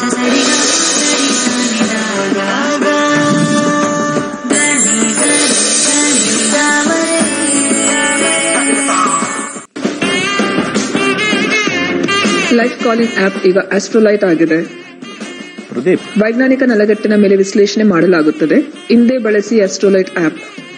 Life calling app ಈಗ Astrolite ಆಗಿದೆ ಪ್ರದೀಪ್ ವೈಜ್ಞಾನಿಕ ನೆಲಗಟ್ಟಿನ ಮೇಲೆ ವಿಶ್ಲೇಷಣೆ ಮಾಡಲಾಗುತ್ತದೆ ಹಿಂದೆ ಬಳಸಿ ಆಸ್ಟ್ರೋಲೈಟ್ ಆಪ್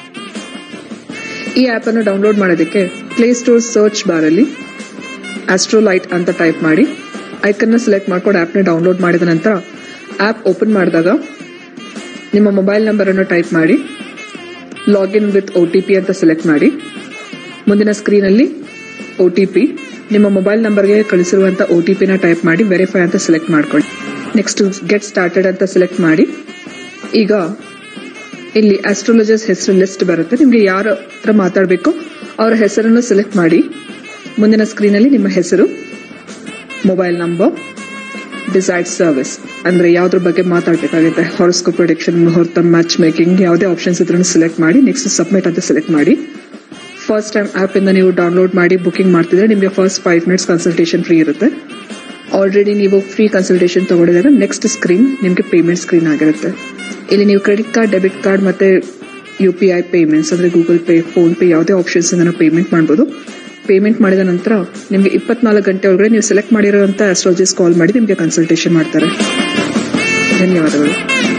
ಈ ಆಪ್ ಅನ್ನು ಡೌನ್ಲೋಡ್ ಮಾಡೋದಕ್ಕೆ ಪ್ಲೇಸ್ಟೋರ್ ಸರ್ಚ್ ಬಾರ್ ಅಲ್ಲಿ ಆಸ್ಟ್ರೋಲೈಟ್ ಅಂತ ಟೈಪ್ ಮಾಡಿ ಐಕನ್ ನ ಸೆಲೆಕ್ಟ್ ಮಾಡ್ಕೊಂಡು ಆಪ್ ನ ಡೌನ್ಲೋಡ್ ಮಾಡಿದ ನಂತರ ಆಪ್ ಓಪನ್ ಮಾಡಿದಾಗ ನಿಮ್ಮ ಮೊಬೈಲ್ ನಂಬರ್ ಅನ್ನು ಟೈಪ್ ಮಾಡಿ login with O T P ಅಂತ ಸೆಲೆಕ್ಟ್ ಮಾಡಿ ಮುಂದಿನ ಸ್ಕ್ರೀನ್ ಅಲ್ಲಿ ಒ ಟಿ ಪಿ ನಿಮ್ಮ ಮೊಬೈಲ್ ನಂಬರ್ಗೆ ಕಳಿಸಿರುವಂತ ಒ ಟಿ ಪಿನ ಟೈಪ್ ಮಾಡಿ ವೆರಿಫೈ ಅಂತ ಸೆಲೆಕ್ಟ್ ಮಾಡ್ಕೊಳ್ಳಿ ನೆಕ್ಸ್ಟ್ ಗೆಟ್ ಸ್ಟಾರ್ಟೆಡ್ ಅಂತ ಸೆಲೆಕ್ಟ್ ಮಾಡಿ ಈಗ ಇಲ್ಲಿ ಆಸ್ಟ್ರಾಲಜರ್ಸ್ ಹೆಸರು ಲಿಸ್ಟ್ ಬರುತ್ತೆ ನಿಮ್ಗೆ ಯಾರ ಹತ್ರ ಮಾತಾಡಬೇಕು ಅವರ ಹೆಸರನ್ನು ಸೆಲೆಕ್ಟ್ ಮಾಡಿ ಮುಂದಿನ ಸ್ಕ್ರೀನ್ ಅಲ್ಲಿ ನಿಮ್ಮ ಹೆಸರು ಮೊಬೈಲ್ ನಂಬರ್ ಡಿಸೈಡ್ ಸರ್ವಿಸ್ ಅಂದ್ರೆ ಯಾವ್ದ್ರ ಬಗ್ಗೆ ಮಾತಾಡಬೇಕಾಗುತ್ತೆ ಹಾರೋಸ್ಕೋಪ್ ಪ್ರೊಡಿಕ್ಷನ್ ಮುಹೂರ್ತ ಮ್ಯಾಚ್ ಮೇಕಿಂಗ್ ಯಾವುದೇ ಆಪ್ಷನ್ಸ್ ಇದ್ರೂ ಸೆಲೆಕ್ಟ್ ಮಾಡಿ ನೆಕ್ಸ್ಟ್ ಸಬ್ಮಿಟ್ ಅಂತ ಸೆಲೆಕ್ಟ್ ಮಾಡಿ ಫಸ್ಟ್ ಟೈಮ್ ಆಪ್ ಇಂದ ನೀವು ಡೌನ್ಲೋಡ್ ಮಾಡಿ ಬುಕಿಂಗ್ ಮಾಡ್ತಿದ್ರೆ ನಿಮಗೆ first five minutes consultation free ಇರುತ್ತೆ ಆಲ್ರೆಡಿ ನೀವು ಫ್ರೀ ಕನ್ಸಲ್ಟೇಷನ್ ತಗೊಂಡಿದಾಗ ನೆಕ್ಸ್ಟ್ ಸ್ಕ್ರೀನ್ ನಿಮಗೆ ಪೇಮೆಂಟ್ ಸ್ಕ್ರೀನ್ ಆಗಿರುತ್ತೆ ಇಲ್ಲಿ ನೀವು ಕ್ರೆಡಿಟ್ ಕಾರ್ಡ್ ಡೆಬಿಟ್ ಕಾರ್ಡ್ ಮತ್ತೆ ಯು ಪಿ ಐ ಪೇಮೆಂಟ್ಸ್ ಅಂದ್ರೆ ಗೂಗಲ್ ಪೇ ಫೋನ್ ಪೇ ಯಾವುದೇ ಆಪ್ಷನ್ಸ್ ಇಂದ ಪೇಮೆಂಟ್ ಮಾಡಬಹುದು ಪೇಮೆಂಟ್ ಮಾಡಿದ ನಂತರ ನಿಮಗೆ ಇಪ್ಪತ್ನಾಲ್ಕು ಗಂಟೆ ಒಳಗಡೆ ನೀವು ಸೆಲೆಕ್ಟ್ ಮಾಡಿರುವಂತ ಆಸ್ಟ್ರಾಲಜಿಸ್ಟ್ ಕಾಲ್ ಮಾಡಿ ನಿಮಗೆ ಕನ್ಸಲ್ಟೇಷನ್ ಮಾಡ್ತಾರೆ ಧನ್ಯವಾದಗಳು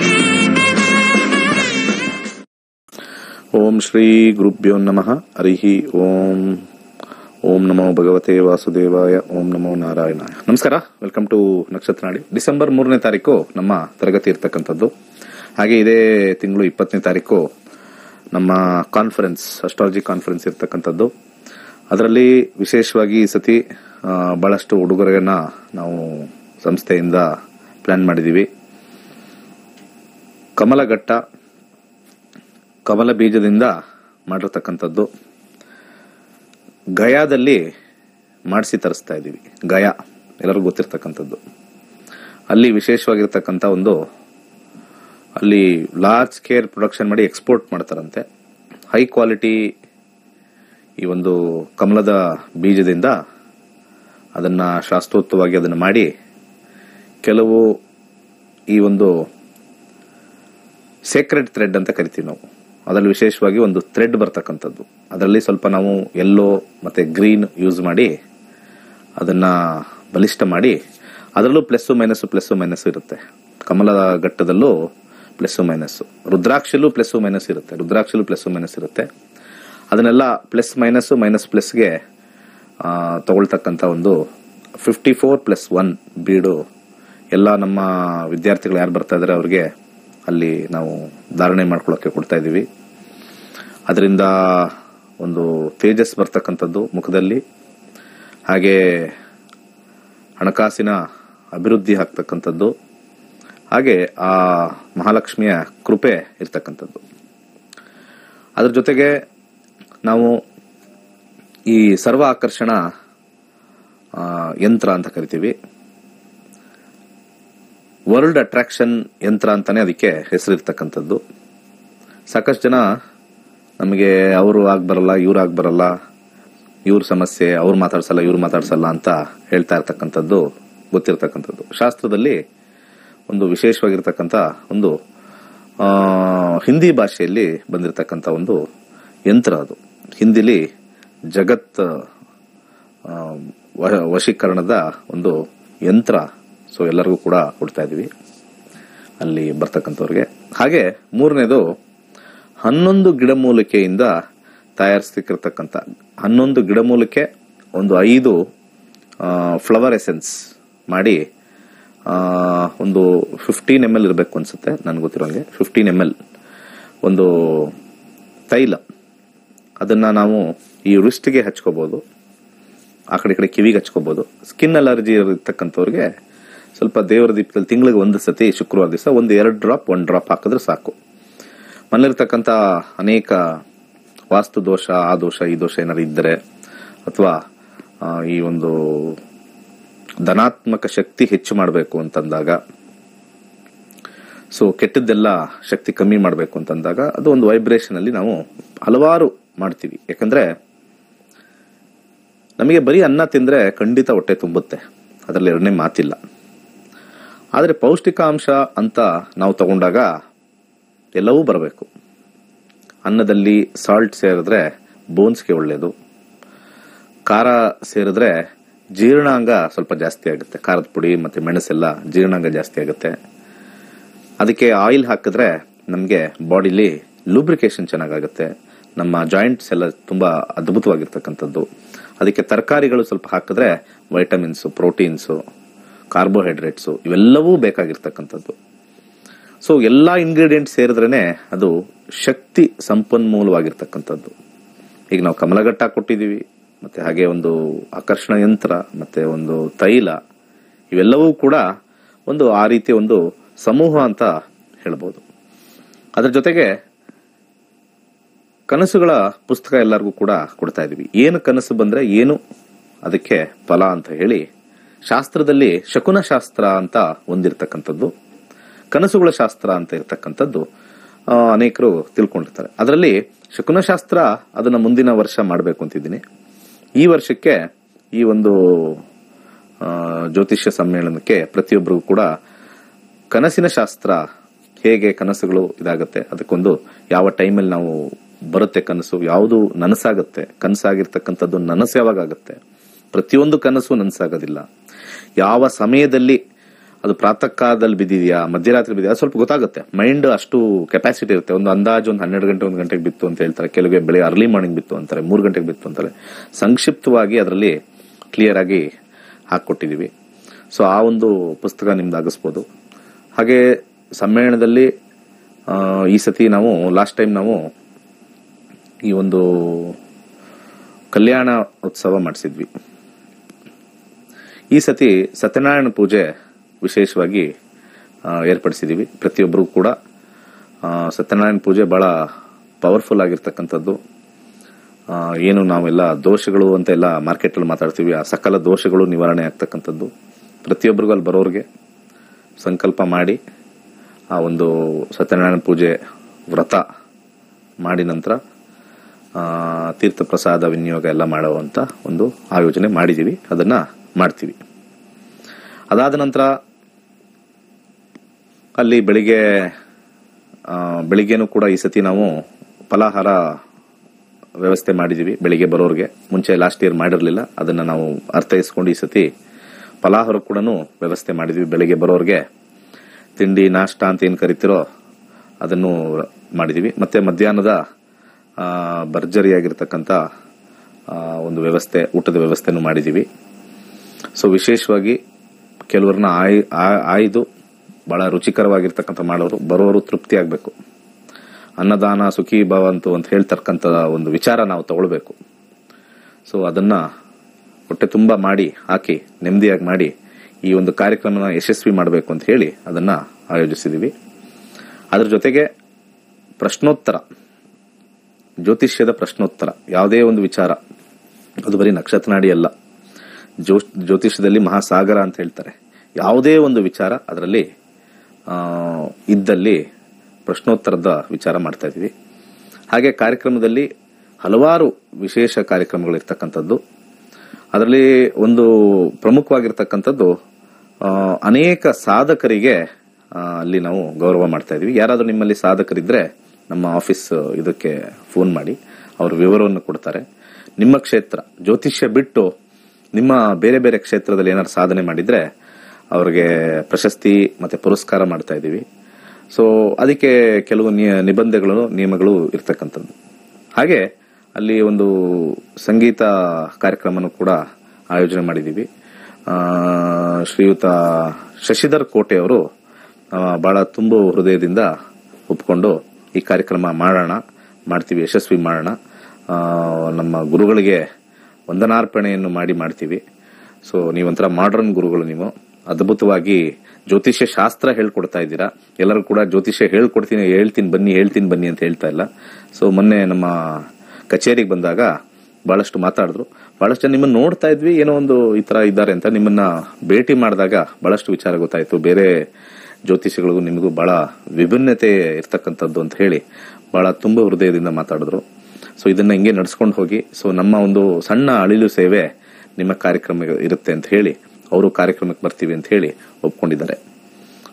ಓಂ ಶ್ರೀ ಗುರುಭ್ಯೋ ನಮಃ ಹರಿ ಓಂ ಓಂ ನಮೋ ಭಗವತೆ ವಾಸುದೇವಾಯ ಓಂ ನಮೋ ನಾರಾಯಣಾಯ ನಮಸ್ಕಾರ ವೆಲ್ಕಮ್ ಟು ನಕ್ಷತ್ರ ನಾಡಿ ಡಿಸೆಂಬರ್ ಮೂರನೇ ತಾರೀಕು ನಮ್ಮ ತರಗತಿ ಇರ್ತಕ್ಕಂಥದ್ದು ಹಾಗೆ ಇದೇ ತಿಂಗಳು ಇಪ್ಪತ್ತನೇ ತಾರೀಕು ನಮ್ಮ ಕಾನ್ಫರೆನ್ಸ್ ಅಸ್ಟ್ರಾಲಜಿ ಕಾನ್ಫರೆನ್ಸ್ ಇರ್ತಕ್ಕಂಥದ್ದು ಅದರಲ್ಲಿ ವಿಶೇಷವಾಗಿ ಈ ಸತಿ ಆ, ಬಹಳಷ್ಟು ಉಡುಗೊರೆಯನ್ನ ನಾವು ಸಂಸ್ಥೆಯಿಂದ ಪ್ಲಾನ್ ಮಾಡಿದ್ದೀವಿ ಕಮಲಘಟ್ಟ ಕಮಲ ಬೀಜದಿಂದ ಮಾಡಿರ್ತಕ್ಕಂಥದ್ದು ಗಯಾದಲ್ಲಿ ಮಾಡಿಸಿ ತರಿಸ್ತಾ ಇದ್ದೀವಿ ಗಯಾ ಎಲ್ಲರಿಗೂ ಗೊತ್ತಿರ್ತಕ್ಕಂಥದ್ದು ಅಲ್ಲಿ ವಿಶೇಷವಾಗಿರ್ತಕ್ಕಂಥ ಒಂದು ಅಲ್ಲಿ ಲಾರ್ಜ್ ಸ್ಕೇಲ್ ಪ್ರೊಡಕ್ಷನ್ ಮಾಡಿ ಎಕ್ಸ್ಪೋರ್ಟ್ ಮಾಡ್ತಾರಂತೆ ಹೈ ಕ್ವಾಲಿಟಿ ಈ ಒಂದು ಕಮಲದ ಬೀಜದಿಂದ ಅದನ್ನ ಶಾಸ್ತ್ರೋಕ್ತವಾಗಿ ಅದನ್ನು ಮಾಡಿ ಕೆಲವು ಈ ಒಂದು ಸೇಕ್ರೆಡ್ ಥ್ರೆಡ್ ಅಂತ ಕರಿತೀವಿ ನಾವು ಅದರಲ್ಲಿ ವಿಶೇಷವಾಗಿ ಒಂದು ಥ್ರೆಡ್ ಬರ್ತಕ್ಕಂಥದ್ದು ಅದರಲ್ಲಿ ಸ್ವಲ್ಪ ನಾವು ಯೆಲ್ಲೋ ಮತ್ತೆ ಗ್ರೀನ್ ಯೂಸ್ ಮಾಡಿ ಅದನ್ನ ಬಲಿಷ್ಠ ಮಾಡಿ ಅದರಲ್ಲೂ ಪ್ಲಸ್ಸು ಮೈನಸ್ಸು ಪ್ಲಸ್ಸು ಮೈನಸ್ ಇರುತ್ತೆ ಕಮಲದ ಘಟ್ಟದಲ್ಲೂ ಪ್ಲಸ್ಸು ಮೈನಸ್ ರುದ್ರಾಕ್ಷಲ್ಲೂ ಪ್ಲಸ್ಸು ಮೈನಸ್ ಇರುತ್ತೆ ರುದ್ರಾಕ್ಷಲ್ಲೂ ಪ್ಲಸ್ಸು ಮೈನಸ್ ಇರುತ್ತೆ ಅದನ್ನೆಲ್ಲ ಪ್ಲಸ್ ಮೈನಸ್ ಮೈನಸ್ ಪ್ಲಸ್ಗೆ ತಗೊಳ್ತಕ್ಕಂಥ ಒಂದು ಫಿಫ್ಟಿ ಫೋರ್ ಪ್ಲಸ್ ಒನ್ ಬೀಡು ಎಲ್ಲ ನಮ್ಮ ವಿದ್ಯಾರ್ಥಿಗಳು ಯಾರು ಬರ್ತಾ ಇದ್ದಾರೆ ಅವ್ರಿಗೆ ಅಲ್ಲಿ ನಾವು ಧಾರಣೆ ಮಾಡ್ಕೊಳ್ಳೋಕೆ ಕೊಡ್ತಾ ಇದ್ದೀವಿ ಅದರಿಂದ ಒಂದು ತೇಜಸ್ ಬರ್ತಕ್ಕಂಥದ್ದು ಮುಖದಲ್ಲಿ ಹಾಗೆ ಹಣಕಾಸಿನ ಅಭಿವೃದ್ಧಿ ಆಗ್ತಕ್ಕಂಥದ್ದು ಹಾಗೆ ಆ ಮಹಾಲಕ್ಷ್ಮಿಯ ಕೃಪೆ ಇರ್ತಕ್ಕಂಥದ್ದು ಅದ್ರ ಜೊತೆಗೆ ನಾವು ಈ ಸರ್ವ ಆಕರ್ಷಣ ಆ, ಯಂತ್ರ ಅಂತ ಕರಿತೀವಿ ವರ್ಲ್ಡ್ ಅಟ್ರಾಕ್ಷನ್ ಯಂತ್ರ ಅಂತಾನೆ ಅದಕ್ಕೆ ಹೆಸರಿರ್ತಕ್ಕಂಥದ್ದು ಸಾಕಷ್ಟು ಜನ ನಮಗೆ ಅವರು ಆಗ್ಬರಲ್ಲ ಇವ್ರು ಆಗ್ಬರಲ್ಲ ಇವ್ರ ಸಮಸ್ಯೆ ಅವ್ರು ಮಾತಾಡ್ಸಲ್ಲ ಇವ್ರು ಮಾತಾಡ್ಸಲ್ಲ ಅಂತ ಹೇಳ್ತಾ ಇರ್ತಕ್ಕಂಥದ್ದು ಗೊತ್ತಿರ್ತಕ್ಕಂಥದ್ದು ಶಾಸ್ತ್ರದಲ್ಲಿ ಒಂದು ವಿಶೇಷವಾಗಿರ್ತಕ್ಕಂಥ ಒಂದು ಆ, ಹಿಂದಿ ಭಾಷೆಯಲ್ಲಿ ಬಂದಿರತಕ್ಕಂಥ ಒಂದು ಯಂತ್ರ ಅದು ಹಿಂದಿಲಿ ಜಗತ್ ಆ, ವ- ವಶೀಕರಣದ ಒಂದು ಯಂತ್ರ ಸೊ ಎಲ್ಲರಿಗೂ ಕೂಡ ಕೊಡ್ತಾ ಇದೀವಿ ಅಲ್ಲಿ ಬರ್ತಕ್ಕಂಥವ್ರಿಗೆ ಹಾಗೆ ಮೂರನೇದು ಹನ್ನೊಂದು ಗಿಡಮೂಲಿಕೆಯಿಂದ ತಯಾರಿಸ್ತಿರ್ತಕ್ಕಂಥ ಹನ್ನೊಂದು ಗಿಡಮೂಲಿಕೆ ಒಂದು ಐದು ಫ್ಲವರ್ ಎಸೆನ್ಸ್ ಮಾಡಿ ಆ, ಒಂದು ಫಿಫ್ಟೀನ್ ಎಮ್ ಎಲ್ ಇರಬೇಕು ಅನ್ಸುತ್ತೆ ನನಗೆ ಗೊತ್ತಿರೋಂಗೆ ಫಿಫ್ಟೀನ್ ಎಮ್ ಎಲ್ ಒಂದು ತೈಲ ಅದನ್ನ ನಾವು ಈ ರಿಸ್ಟ್ಗೆ ಹಚ್ಕೋಬಹುದು ಆ ಕಡೆ ಈ ಕಡೆ ಕಿವಿಗೆ ಹಚ್ಕೋಬಹುದು ಸ್ಕಿನ್ ಅಲರ್ಜಿ ಇರತಕ್ಕಂಥವ್ರಿಗೆ ಸ್ವಲ್ಪ ದೇವರ ದೀಪದಲ್ಲಿ ತಿಂಗಳಿಗೆ ಒಂದು ಸತಿ ಶುಕ್ರವಾರ ದಿವಸ ಒಂದು ಎರಡು ಡ್ರಾಪ್ ಒಂದು ಡ್ರಾಪ್ ಹಾಕಿದ್ರೆ ಸಾಕು ಮನೇಲಿರ್ತಕ್ಕಂಥ ಅನೇಕ ವಾಸ್ತು ದೋಷ ಆ ದೋಷ ಈ ದೋಷ ಏನಾದ್ರು ಇದ್ದರೆ ಅಥವಾ ಈ ಒಂದು ಧನಾತ್ಮಕ ಶಕ್ತಿ ಹೆಚ್ಚು ಮಾಡಬೇಕು ಅಂತಂದಾಗ ಸೊ ಕೆಟ್ಟದ್ದೆಲ್ಲ ಶಕ್ತಿ ಕಮ್ಮಿ ಮಾಡಬೇಕು ಅಂತಂದಾಗ ಅದು ಒಂದು ವೈಬ್ರೇಷನ್ ಅಲ್ಲಿ ನಾವು ಹಲವಾರು ಮಾಡ್ತೀವಿ ಯಾಕಂದ್ರೆ ನಮಗೆ ಬರೀ ಅನ್ನ ತಿಂದ್ರೆ ಖಂಡಿತ ಹೊಟ್ಟೆ ತುಂಬುತ್ತೆ ಅದರಲ್ಲಿ ಎರಡನೇ ಮಾತಿಲ್ಲ ಆದರೆ ಪೌಷ್ಟಿಕಾಂಶ ಅಂತ ನಾವು ತಗೊಂಡಾಗ ಎಲ್ಲವೂ ಬರಬೇಕು ಅನ್ನದಲ್ಲಿ ಸಾಲ್ಟ್ ಸೇರಿದ್ರೆ ಬೋನ್ಸ್ಗೆ ಒಳ್ಳೆಯದು ಖಾರ ಸೇರಿದ್ರೆ ಜೀರ್ಣಾಂಗ ಸ್ವಲ್ಪ ಜಾಸ್ತಿ ಆಗುತ್ತೆ ಖಾರದ ಪುಡಿ ಮತ್ತು ಮೆಣಸೆಲ್ಲ ಜೀರ್ಣಾಂಗ ಜಾಸ್ತಿ ಆಗುತ್ತೆ ಅದಕ್ಕೆ ಆಯಿಲ್ ಹಾಕಿದ್ರೆ ನಮಗೆ ಬಾಡಿಲಿ ಲೂಬ್ರಿಕೇಶನ್ ಚೆನ್ನಾಗಾಗುತ್ತೆ ನಮ್ಮ ಜಾಯಿಂಟ್ಸ್ ಎಲ್ಲ ತುಂಬ ಅದ್ಭುತವಾಗಿರ್ತಕ್ಕಂಥದ್ದು ಅದಕ್ಕೆ ತರಕಾರಿಗಳು ಸ್ವಲ್ಪ ಹಾಕಿದ್ರೆ ವೈಟಮಿನ್ಸು ಪ್ರೋಟೀನ್ಸು ಕಾರ್ಬೋಹೈಡ್ರೇಟ್ಸು ಇವೆಲ್ಲವೂ ಬೇಕಾಗಿರ್ತಕ್ಕಂಥದ್ದು ಸೊ ಎಲ್ಲ ಇಂಗ್ರೀಡಿಯೆಂಟ್ ಸೇರಿದ್ರೇ ಅದು ಶಕ್ತಿ ಸಂಪನ್ಮೂಲವಾಗಿರ್ತಕ್ಕಂಥದ್ದು ಈಗ ನಾವು ಕಮಲಘಟ್ಟ ಕೊಟ್ಟಿದ್ದೀವಿ ಮತ್ತು ಹಾಗೆ ಒಂದು ಆಕರ್ಷಣ ಯಂತ್ರ ಮತ್ತು ಒಂದು ತೈಲ ಇವೆಲ್ಲವೂ ಕೂಡ ಒಂದು ಆ ರೀತಿಯ ಒಂದು ಸಮೂಹ ಅಂತ ಹೇಳ್ಬೋದು ಅದರ ಜೊತೆಗೆ ಕನಸುಗಳ ಪುಸ್ತಕ ಎಲ್ಲರಿಗೂ ಕೂಡ ಕೊಡ್ತಾ ಇದೀವಿ ಏನು ಕನಸು ಬಂದ್ರೆ ಏನು ಅದಕ್ಕೆ ಫಲ ಅಂತ ಹೇಳಿ ಶಾಸ್ತ್ರದಲ್ಲಿ ಶಕುನ ಶಾಸ್ತ್ರ ಅಂತ ಒಂದಿರ್ತಕ್ಕಂಥದ್ದು ಕನಸುಗಳ ಶಾಸ್ತ್ರ ಅಂತ ಇರ್ತಕ್ಕಂಥದ್ದು ಆ, ಅನೇಕರು ತಿಳ್ಕೊಂಡಿರ್ತಾರೆ ಅದರಲ್ಲಿ ಶಕುನ ಶಾಸ್ತ್ರ ಅದನ್ನ ಮುಂದಿನ ವರ್ಷ ಮಾಡಬೇಕು ಅಂತಿದ್ದೀನಿ ಈ ವರ್ಷಕ್ಕೆ ಈ ಒಂದು ಆ, ಜ್ಯೋತಿಷ್ಯ ಸಮ್ಮೇಳನಕ್ಕೆ ಪ್ರತಿಯೊಬ್ಬರಿಗೂ ಕೂಡ ಕನಸಿನ ಶಾಸ್ತ್ರ ಹೇಗೆ ಕನಸುಗಳು ಇದಾಗುತ್ತೆ ಅದಕ್ಕೊಂದು ಯಾವ ಟೈಮಲ್ಲಿ ನಾವು ಬರುತ್ತೆ ಕನಸು ಯಾವುದು ನನಸಾಗುತ್ತೆ ಕನಸಾಗಿರ್ತಕ್ಕಂಥದ್ದು ನನಸು ಯಾವಾಗ ಆಗುತ್ತೆ ಪ್ರತಿಯೊಂದು ಕನಸು ನನಸಾಗೋದಿಲ್ಲ ಯಾವ ಸಮಯದಲ್ಲಿ ಅದು ಪ್ರಾತಃ ಕಾಲದಲ್ಲಿ ಬಿದ್ದಿದೆಯಾ ಮಧ್ಯರಾತ್ರಿ ಬಿದ್ದಿದೆಯಾ ಅದು ಸ್ವಲ್ಪ ಗೊತ್ತಾಗುತ್ತೆ ಮೈಂಡ್ ಅಷ್ಟು ಕೆಪಾಸಿಟಿ ಇರುತ್ತೆ ಒಂದು ಅಂದಾಜು ಒಂದು ಹನ್ನೆರಡು ಗಂಟೆ ಒಂದು ಗಂಟೆಗೆ ಬಿತ್ತು ಅಂತ ಹೇಳ್ತಾರೆ ಕೆಲವೇ ಬೆಳೆ ಅರ್ಲಿ ಮಾರ್ನಿಂಗ್ ಬಿತ್ತು ಅಂತಾರೆ ಮೂರು ಗಂಟೆಗೆ ಬಿತ್ತು ಅಂತಾರೆ ಸಂಕ್ಷಿಪ್ತವಾಗಿ ಅದರಲ್ಲಿ ಕ್ಲಿಯರ್ ಆಗಿ ಹಾಕ್ಕೊಟ್ಟಿದ್ದೀವಿ ಸೊ ಆ ಒಂದು ಪುಸ್ತಕ ನಿಮ್ದು ಆಗಿಸ್ಬೋದು ಹಾಗೆ ಸಮ್ಮೇಳನದಲ್ಲಿ ಆ, ಈ ಸತಿ ನಾವು ಲಾಸ್ಟ್ ಟೈಮ್ ನಾವು ಈ ಒಂದು ಕಲ್ಯಾಣ ಉತ್ಸವ ಮಾಡಿಸಿದ್ವಿ ಈ ಸತಿ ಸತ್ಯನಾರಾಯಣ ಪೂಜೆ ವಿಶೇಷವಾಗಿ ಆ, ಏರ್ಪಡಿಸಿದ್ದೀವಿ ಪ್ರತಿಯೊಬ್ಬರು ಕೂಡ ಆ, ಸತ್ಯನಾರಾಯಣ ಪೂಜೆ ಬಹಳ ಪವರ್ಫುಲ್ ಆಗಿರ್ತಕ್ಕಂಥದ್ದು ಆ, ಏನು ನಾವೆಲ್ಲ ದೋಷಗಳು ಅಂತ ಎಲ್ಲ ಮಾರ್ಕೆಟಲ್ಲಿ ಮಾತಾಡ್ತೀವಿ ಆ ಸಕಲ ದೋಷಗಳು ನಿವಾರಣೆ ಆಗ್ತಕ್ಕಂಥದ್ದು ಪ್ರತಿಯೊಬ್ಬರಿಗೂ ಅಲ್ಲಿ ಬರೋರಿಗೆ ಸಂಕಲ್ಪ ಮಾಡಿ ಆ ಒಂದು ಸತ್ಯನಾರಾಯಣ ಪೂಜೆ ವ್ರತ ಮಾಡಿ ನಂತರ ಆ, ತೀರ್ಥ ಪ್ರಸಾದ ವಿನಿಯೋಗ ಎಲ್ಲ ಮಾಡುವಂತ ಒಂದು ಆಯೋಜನೆ ಮಾಡಿದ್ದೀವಿ ಅದನ್ನ ಮಾಡ್ತೀವಿ ಅದಾದ ನಂತರ ಅಲ್ಲಿ ಬೆಳಿಗ್ಗೆ ಆ, ಬೆಳಿಗ್ಗೆನೂ ಕೂಡ ಈ ಸತಿ ನಾವು ಫಲಾಹಾರ ವ್ಯವಸ್ಥೆ ಮಾಡಿದ್ದೀವಿ ಬೆಳಿಗ್ಗೆ ಬರೋರಿಗೆ ಮುಂಚೆ ಲಾಸ್ಟ್ ಇಯರ್ ಮಾಡಿರಲಿಲ್ಲ ಅದನ್ನ ನಾವು ಅರ್ಥೈಸ್ಕೊಂಡು ಈ ಸತಿ ಫಲಾಹಾರ ಕೂಡ ವ್ಯವಸ್ಥೆ ಮಾಡಿದ್ವಿ ಬೆಳಿಗ್ಗೆ ಬರೋರಿಗೆ ತಿಂಡಿ ನಾಷ್ಟ ಅಂತ ಏನು ಕರಿತಿರೋ ಅದನ್ನು ಮಾಡಿದ್ದೀವಿ ಮತ್ತೆ ಮಧ್ಯಾಹ್ನದ ಆ, ಭರ್ಜರಿಯಾಗಿರ್ತಕ್ಕಂಥ ಆ, ಒಂದು ವ್ಯವಸ್ಥೆ ಊಟದ ವ್ಯವಸ್ಥೆನೂ ಮಾಡಿದ್ದೀವಿ ಸೊ ವಿಶೇಷವಾಗಿ ಕೆಲವ್ರನ್ನ ಆಯ್ ಆ- ಆಯ್ದು ಬಹಳ ರುಚಿಕರವಾಗಿರ್ತಕ್ಕಂಥ ಮಾಡೋರು ಬರೋರು ತೃಪ್ತಿ ಆಗಬೇಕು ಅನ್ನದಾನ ಸುಖಿ ಭವಂತು ಅಂತ ಹೇಳ್ತಕ್ಕಂಥ ಒಂದು ವಿಚಾರ ನಾವು ತಗೊಳ್ಬೇಕು ಸೊ ಅದನ್ನ ಹೊಟ್ಟೆ ತುಂಬ ಮಾಡಿ ಹಾಕಿ ನೆಮ್ಮದಿಯಾಗಿ ಮಾಡಿ ಈ ಒಂದು ಕಾರ್ಯಕ್ರಮನ ಯಶಸ್ವಿ ಮಾಡಬೇಕು ಅಂತ ಹೇಳಿ ಅದನ್ನ ಆಯೋಜಿಸಿದ್ದೀವಿ ಅದ್ರ ಜೊತೆಗೆ ಪ್ರಶ್ನೋತ್ತರ ಜ್ಯೋತಿಷ್ಯದ ಪ್ರಶ್ನೋತ್ತರ ಯಾವುದೇ ಒಂದು ವಿಚಾರ ಅದು ಬರೀ ನಕ್ಷತ್ರನಾಡಿ ಅಲ್ಲ ಜ್ಯೋ ಜ್ಯೋತಿಷ್ಯದಲ್ಲಿ ಮಹಾಸಾಗರ ಅಂತ ಹೇಳ್ತಾರೆ ಯಾವುದೇ ಒಂದು ವಿಚಾರ ಅದರಲ್ಲಿ ಆ, ಇದ್ದಲ್ಲಿ ಪ್ರಶ್ನೋತ್ತರದ ವಿಚಾರ ಮಾಡ್ತಾ ಇದ್ದೀವಿ ಹಾಗೆ ಕಾರ್ಯಕ್ರಮದಲ್ಲಿ ಹಲವಾರು ವಿಶೇಷ ಕಾರ್ಯಕ್ರಮಗಳು ಇರ್ತಕ್ಕಂಥದ್ದು ಅದರಲ್ಲಿ ಒಂದು ಪ್ರಮುಖವಾಗಿರ್ತಕ್ಕಂಥದ್ದು ಆ, ಅನೇಕ ಸಾಧಕರಿಗೆ ಆ, ಅಲ್ಲಿ ನಾವು ಗೌರವ ಮಾಡ್ತಾ ಇದೀವಿ ಯಾರಾದರೂ ನಿಮ್ಮಲ್ಲಿ ಸಾಧಕರಿದ್ರೆ ನಮ್ಮ ಆಫೀಸ್ ಇದಕ್ಕೆ ಫೋನ್ ಮಾಡಿ ಅವ್ರ ವಿವರವನ್ನು ಕೊಡ್ತಾರೆ ನಿಮ್ಮ ಕ್ಷೇತ್ರ ಜ್ಯೋತಿಷ್ಯ ಬಿಟ್ಟು ನಿಮ್ಮ ಬೇರೆ ಬೇರೆ ಕ್ಷೇತ್ರದಲ್ಲಿ ಏನಾದ್ರು ಸಾಧನೆ ಮಾಡಿದ್ರೆ ಅವ್ರಿಗೆ ಪ್ರಶಸ್ತಿ ಮತ್ತೆ ಪುರಸ್ಕಾರ ಮಾಡ್ತಾ ಇದ್ದೀವಿ ಸೊ ಅದಕ್ಕೆ ಕೆಲವು ನಿಯ- ನಿಬಂಧಗಳು ನಿಯಮಗಳು ಇರ್ತಕ್ಕಂಥದ್ದು ಹಾಗೆ ಅಲ್ಲಿ ಒಂದು ಸಂಗೀತ ಕಾರ್ಯಕ್ರಮನೂ ಕೂಡ ಆಯೋಜನೆ ಮಾಡಿದ್ದೀವಿ ಆ, ಶ್ರೀಯುತ ಶಶಿಧರ್ ಕೋಟೆ ಅವರು ಆ, ಬಹಳ ತುಂಬು ಹೃದಯದಿಂದ ಒಪ್ಕೊಂಡು ಈ ಕಾರ್ಯಕ್ರಮ ಮಾಡೋಣ ಮಾಡ್ತೀವಿ ಯಶಸ್ವಿ ಮಾಡೋಣ ಆ, ನಮ್ಮ ಗುರುಗಳಿಗೆ ವಂದನಾರ್ಪಣೆಯನ್ನು ಮಾಡಿ ಮಾಡ್ತೀವಿ ಸೊ ನೀವೊಂಥರ ಮಾಡರ್ನ್ ಗುರುಗಳು ನೀವು ಅದ್ಭುತವಾಗಿ ಜ್ಯೋತಿಷ್ಯ ಶಾಸ್ತ್ರ ಹೇಳ್ಕೊಡ್ತಾ ಇದ್ದೀರಾ ಎಲ್ಲರೂ ಕೂಡ ಜ್ಯೋತಿಷ್ಯ ಹೇಳ್ಕೊಡ್ತೀನಿ ಹೇಳ್ತೀನಿ ಬನ್ನಿ ಹೇಳ್ತೀನಿ ಬನ್ನಿ ಅಂತ ಹೇಳ್ತಾ ಇಲ್ಲ ಸೊ ಮೊನ್ನೆ ನಮ್ಮ ಕಚೇರಿಗೆ ಬಂದಾಗ ಬಹಳಷ್ಟು ಮಾತಾಡಿದ್ರು ಬಹಳಷ್ಟು ಜನ ನಿಮ್ಮನ್ನ ನೋಡ್ತಾ ಇದ್ವಿ ಏನೋ ಒಂದು ಈ ತರ ಇದ್ದಾರೆ ಅಂತ ನಿಮ್ಮನ್ನ ಭೇಟಿ ಮಾಡಿದಾಗ ಬಹಳಷ್ಟು ವಿಚಾರ ಗೊತ್ತಾಯ್ತು ಬೇರೆ ಜ್ಯೋತಿಷಿಗಳಿಗೂ ನಿಮಗೂ ಬಹಳ ವಿಭಿನ್ನತೆ ಇರ್ತಕ್ಕಂಥದ್ದು ಅಂತ ಹೇಳಿ ಬಹಳ ತುಂಬ ಹೃದಯದಿಂದ ಮಾತಾಡಿದ್ರು ಸೊ ಇದನ್ನ ಹಿಂಗೆ ನಡ್ಸ್ಕೊಂಡು ಹೋಗಿ ಸೊ ನಮ್ಮ ಒಂದು ಸಣ್ಣ ಅಳಿಲು ಸೇವೆ ನಿಮ್ಮ ಕಾರ್ಯಕ್ರಮ ಇರುತ್ತೆ ಅಂತ ಹೇಳಿ ಅವರು ಕಾರ್ಯಕ್ರಮಕ್ಕೆ ಬರ್ತೀವಿ ಅಂತ ಹೇಳಿ ಒಪ್ಕೊಂಡಿದ್ದಾರೆ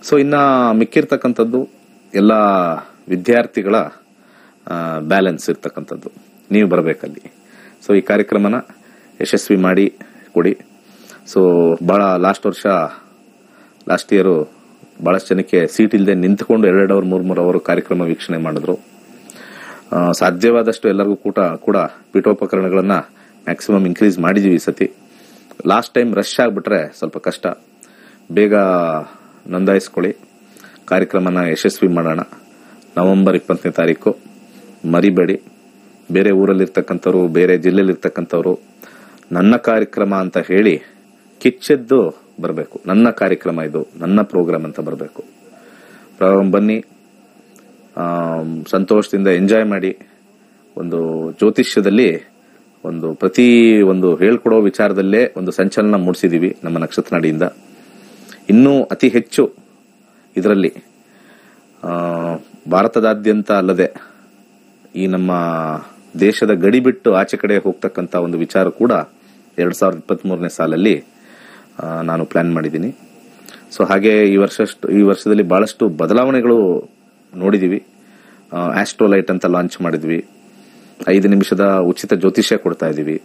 ಸೊ ಇನ್ನ ಮಿಕ್ಕಿರ್ತಕ್ಕಂಥದ್ದು ಎಲ್ಲ ವಿದ್ಯಾರ್ಥಿಗಳ ಬ್ಯಾಲೆನ್ಸ್ ಇರ್ತಕ್ಕಂಥದ್ದು ನೀವು ಬರಬೇಕಲ್ಲಿ ಸೊ ಈ ಕಾರ್ಯಕ್ರಮನ ಯಶಸ್ವಿ ಮಾಡಿ ಕೊಡಿ ಸೊ ಭಾಳ ಲಾಸ್ಟ್ ವರ್ಷ ಲಾಸ್ಟ್ ಇಯರು ಭಾಳಷ್ಟು ಜನಕ್ಕೆ ಸೀಟ್ ಇಲ್ಲದೆ ನಿಂತ್ಕೊಂಡು ಎರಡೆರಡು ಅವರ್ ಮೂರು ಮೂರು ಅವರು ಕಾರ್ಯಕ್ರಮ ವೀಕ್ಷಣೆ ಮಾಡಿದ್ರು ಆ, ಸಾಧ್ಯವಾದಷ್ಟು ಎಲ್ಲರಿಗೂ ಕೂಡ ಕೂಡ ಪೀಠೋಪಕರಣಗಳನ್ನ ಮ್ಯಾಕ್ಸಿಮಮ್ ಇನ್ಕ್ರೀಸ್ ಮಾಡಿದೀವಿ ಈ ಸತಿ ಲಾಸ್ಟ್ ಟೈಮ್ ರಶ್ ಆಗಿಬಿಟ್ರೆ ಸ್ವಲ್ಪ ಕಷ್ಟ ಬೇಗ ನೋಂದಾಯಿಸ್ಕೊಳ್ಳಿ ಕಾರ್ಯಕ್ರಮನ ಯಶಸ್ವಿ ಮಾಡೋಣ ನವೆಂಬರ್ ಇಪ್ಪತ್ತನೇ ತಾರೀಕು ಮರಿಬೇಡಿ ಬೇರೆ ಊರಲ್ಲಿರ್ತಕ್ಕಂಥವ್ರು ಬೇರೆ ಜಿಲ್ಲೆಯಲ್ಲಿರ್ತಕ್ಕಂಥವ್ರು ನನ್ನ ಕಾರ್ಯಕ್ರಮ ಅಂತ ಹೇಳಿ ಕಿಚ್ಚೆದ್ದು ಬರಬೇಕು ನನ್ನ ಕಾರ್ಯಕ್ರಮ ಇದು ನನ್ನ ಪ್ರೋಗ್ರಾಮ್ ಅಂತ ಬರಬೇಕು ಬನ್ನಿ ಆಮ್, ಸಂತೋಷದಿಂದ ಎಂಜಾಯ್ ಮಾಡಿ ಒಂದು ಜ್ಯೋತಿಷ್ಯದಲ್ಲಿ ಒಂದು ಪ್ರತಿ ಒಂದು ಹೇಳ್ಕೊಡೋ ವಿಚಾರದಲ್ಲೇ ಒಂದು ಸಂಚಲನ ಮೂಡಿಸಿದೀವಿ ನಮ್ಮ ನಕ್ಷತ್ರ ನಾಡಿಯಿಂದ ಇನ್ನೂ ಅತಿ ಹೆಚ್ಚು ಇದರಲ್ಲಿ ಆ, ಭಾರತದಾದ್ಯಂತ ಅಲ್ಲದೆ ಈ ನಮ್ಮ ದೇಶದ ಗಡಿ ಬಿಟ್ಟು ಆಚೆ ಕಡೆ ಹೋಗ್ತಕ್ಕಂಥ ಒಂದು ವಿಚಾರ ಕೂಡ ಎರಡ್ ಸಾವಿರದ ಇಪ್ಪತ್ತ್ ಮೂರನೇ ಸಾಲಲ್ಲಿ ಆ, ನಾನು ಪ್ಲಾನ್ ಮಾಡಿದ್ದೀನಿ ಸೊ ಹಾಗೆ ಈ ವರ್ಷ ಈ ವರ್ಷದಲ್ಲಿ ಬಹಳಷ್ಟು ಬದಲಾವಣೆಗಳು ನೋಡಿದೀವಿ ಆಸ್ಟ್ರೋಲೈಟ್ ಅಂತ ಲಾಂಚ್ ಮಾಡಿದ್ವಿ ಐದು ನಿಮಿಷದ ಉಚಿತ ಜ್ಯೋತಿಷ್ಯ ಕೊಡ್ತಾ ಇದೀವಿ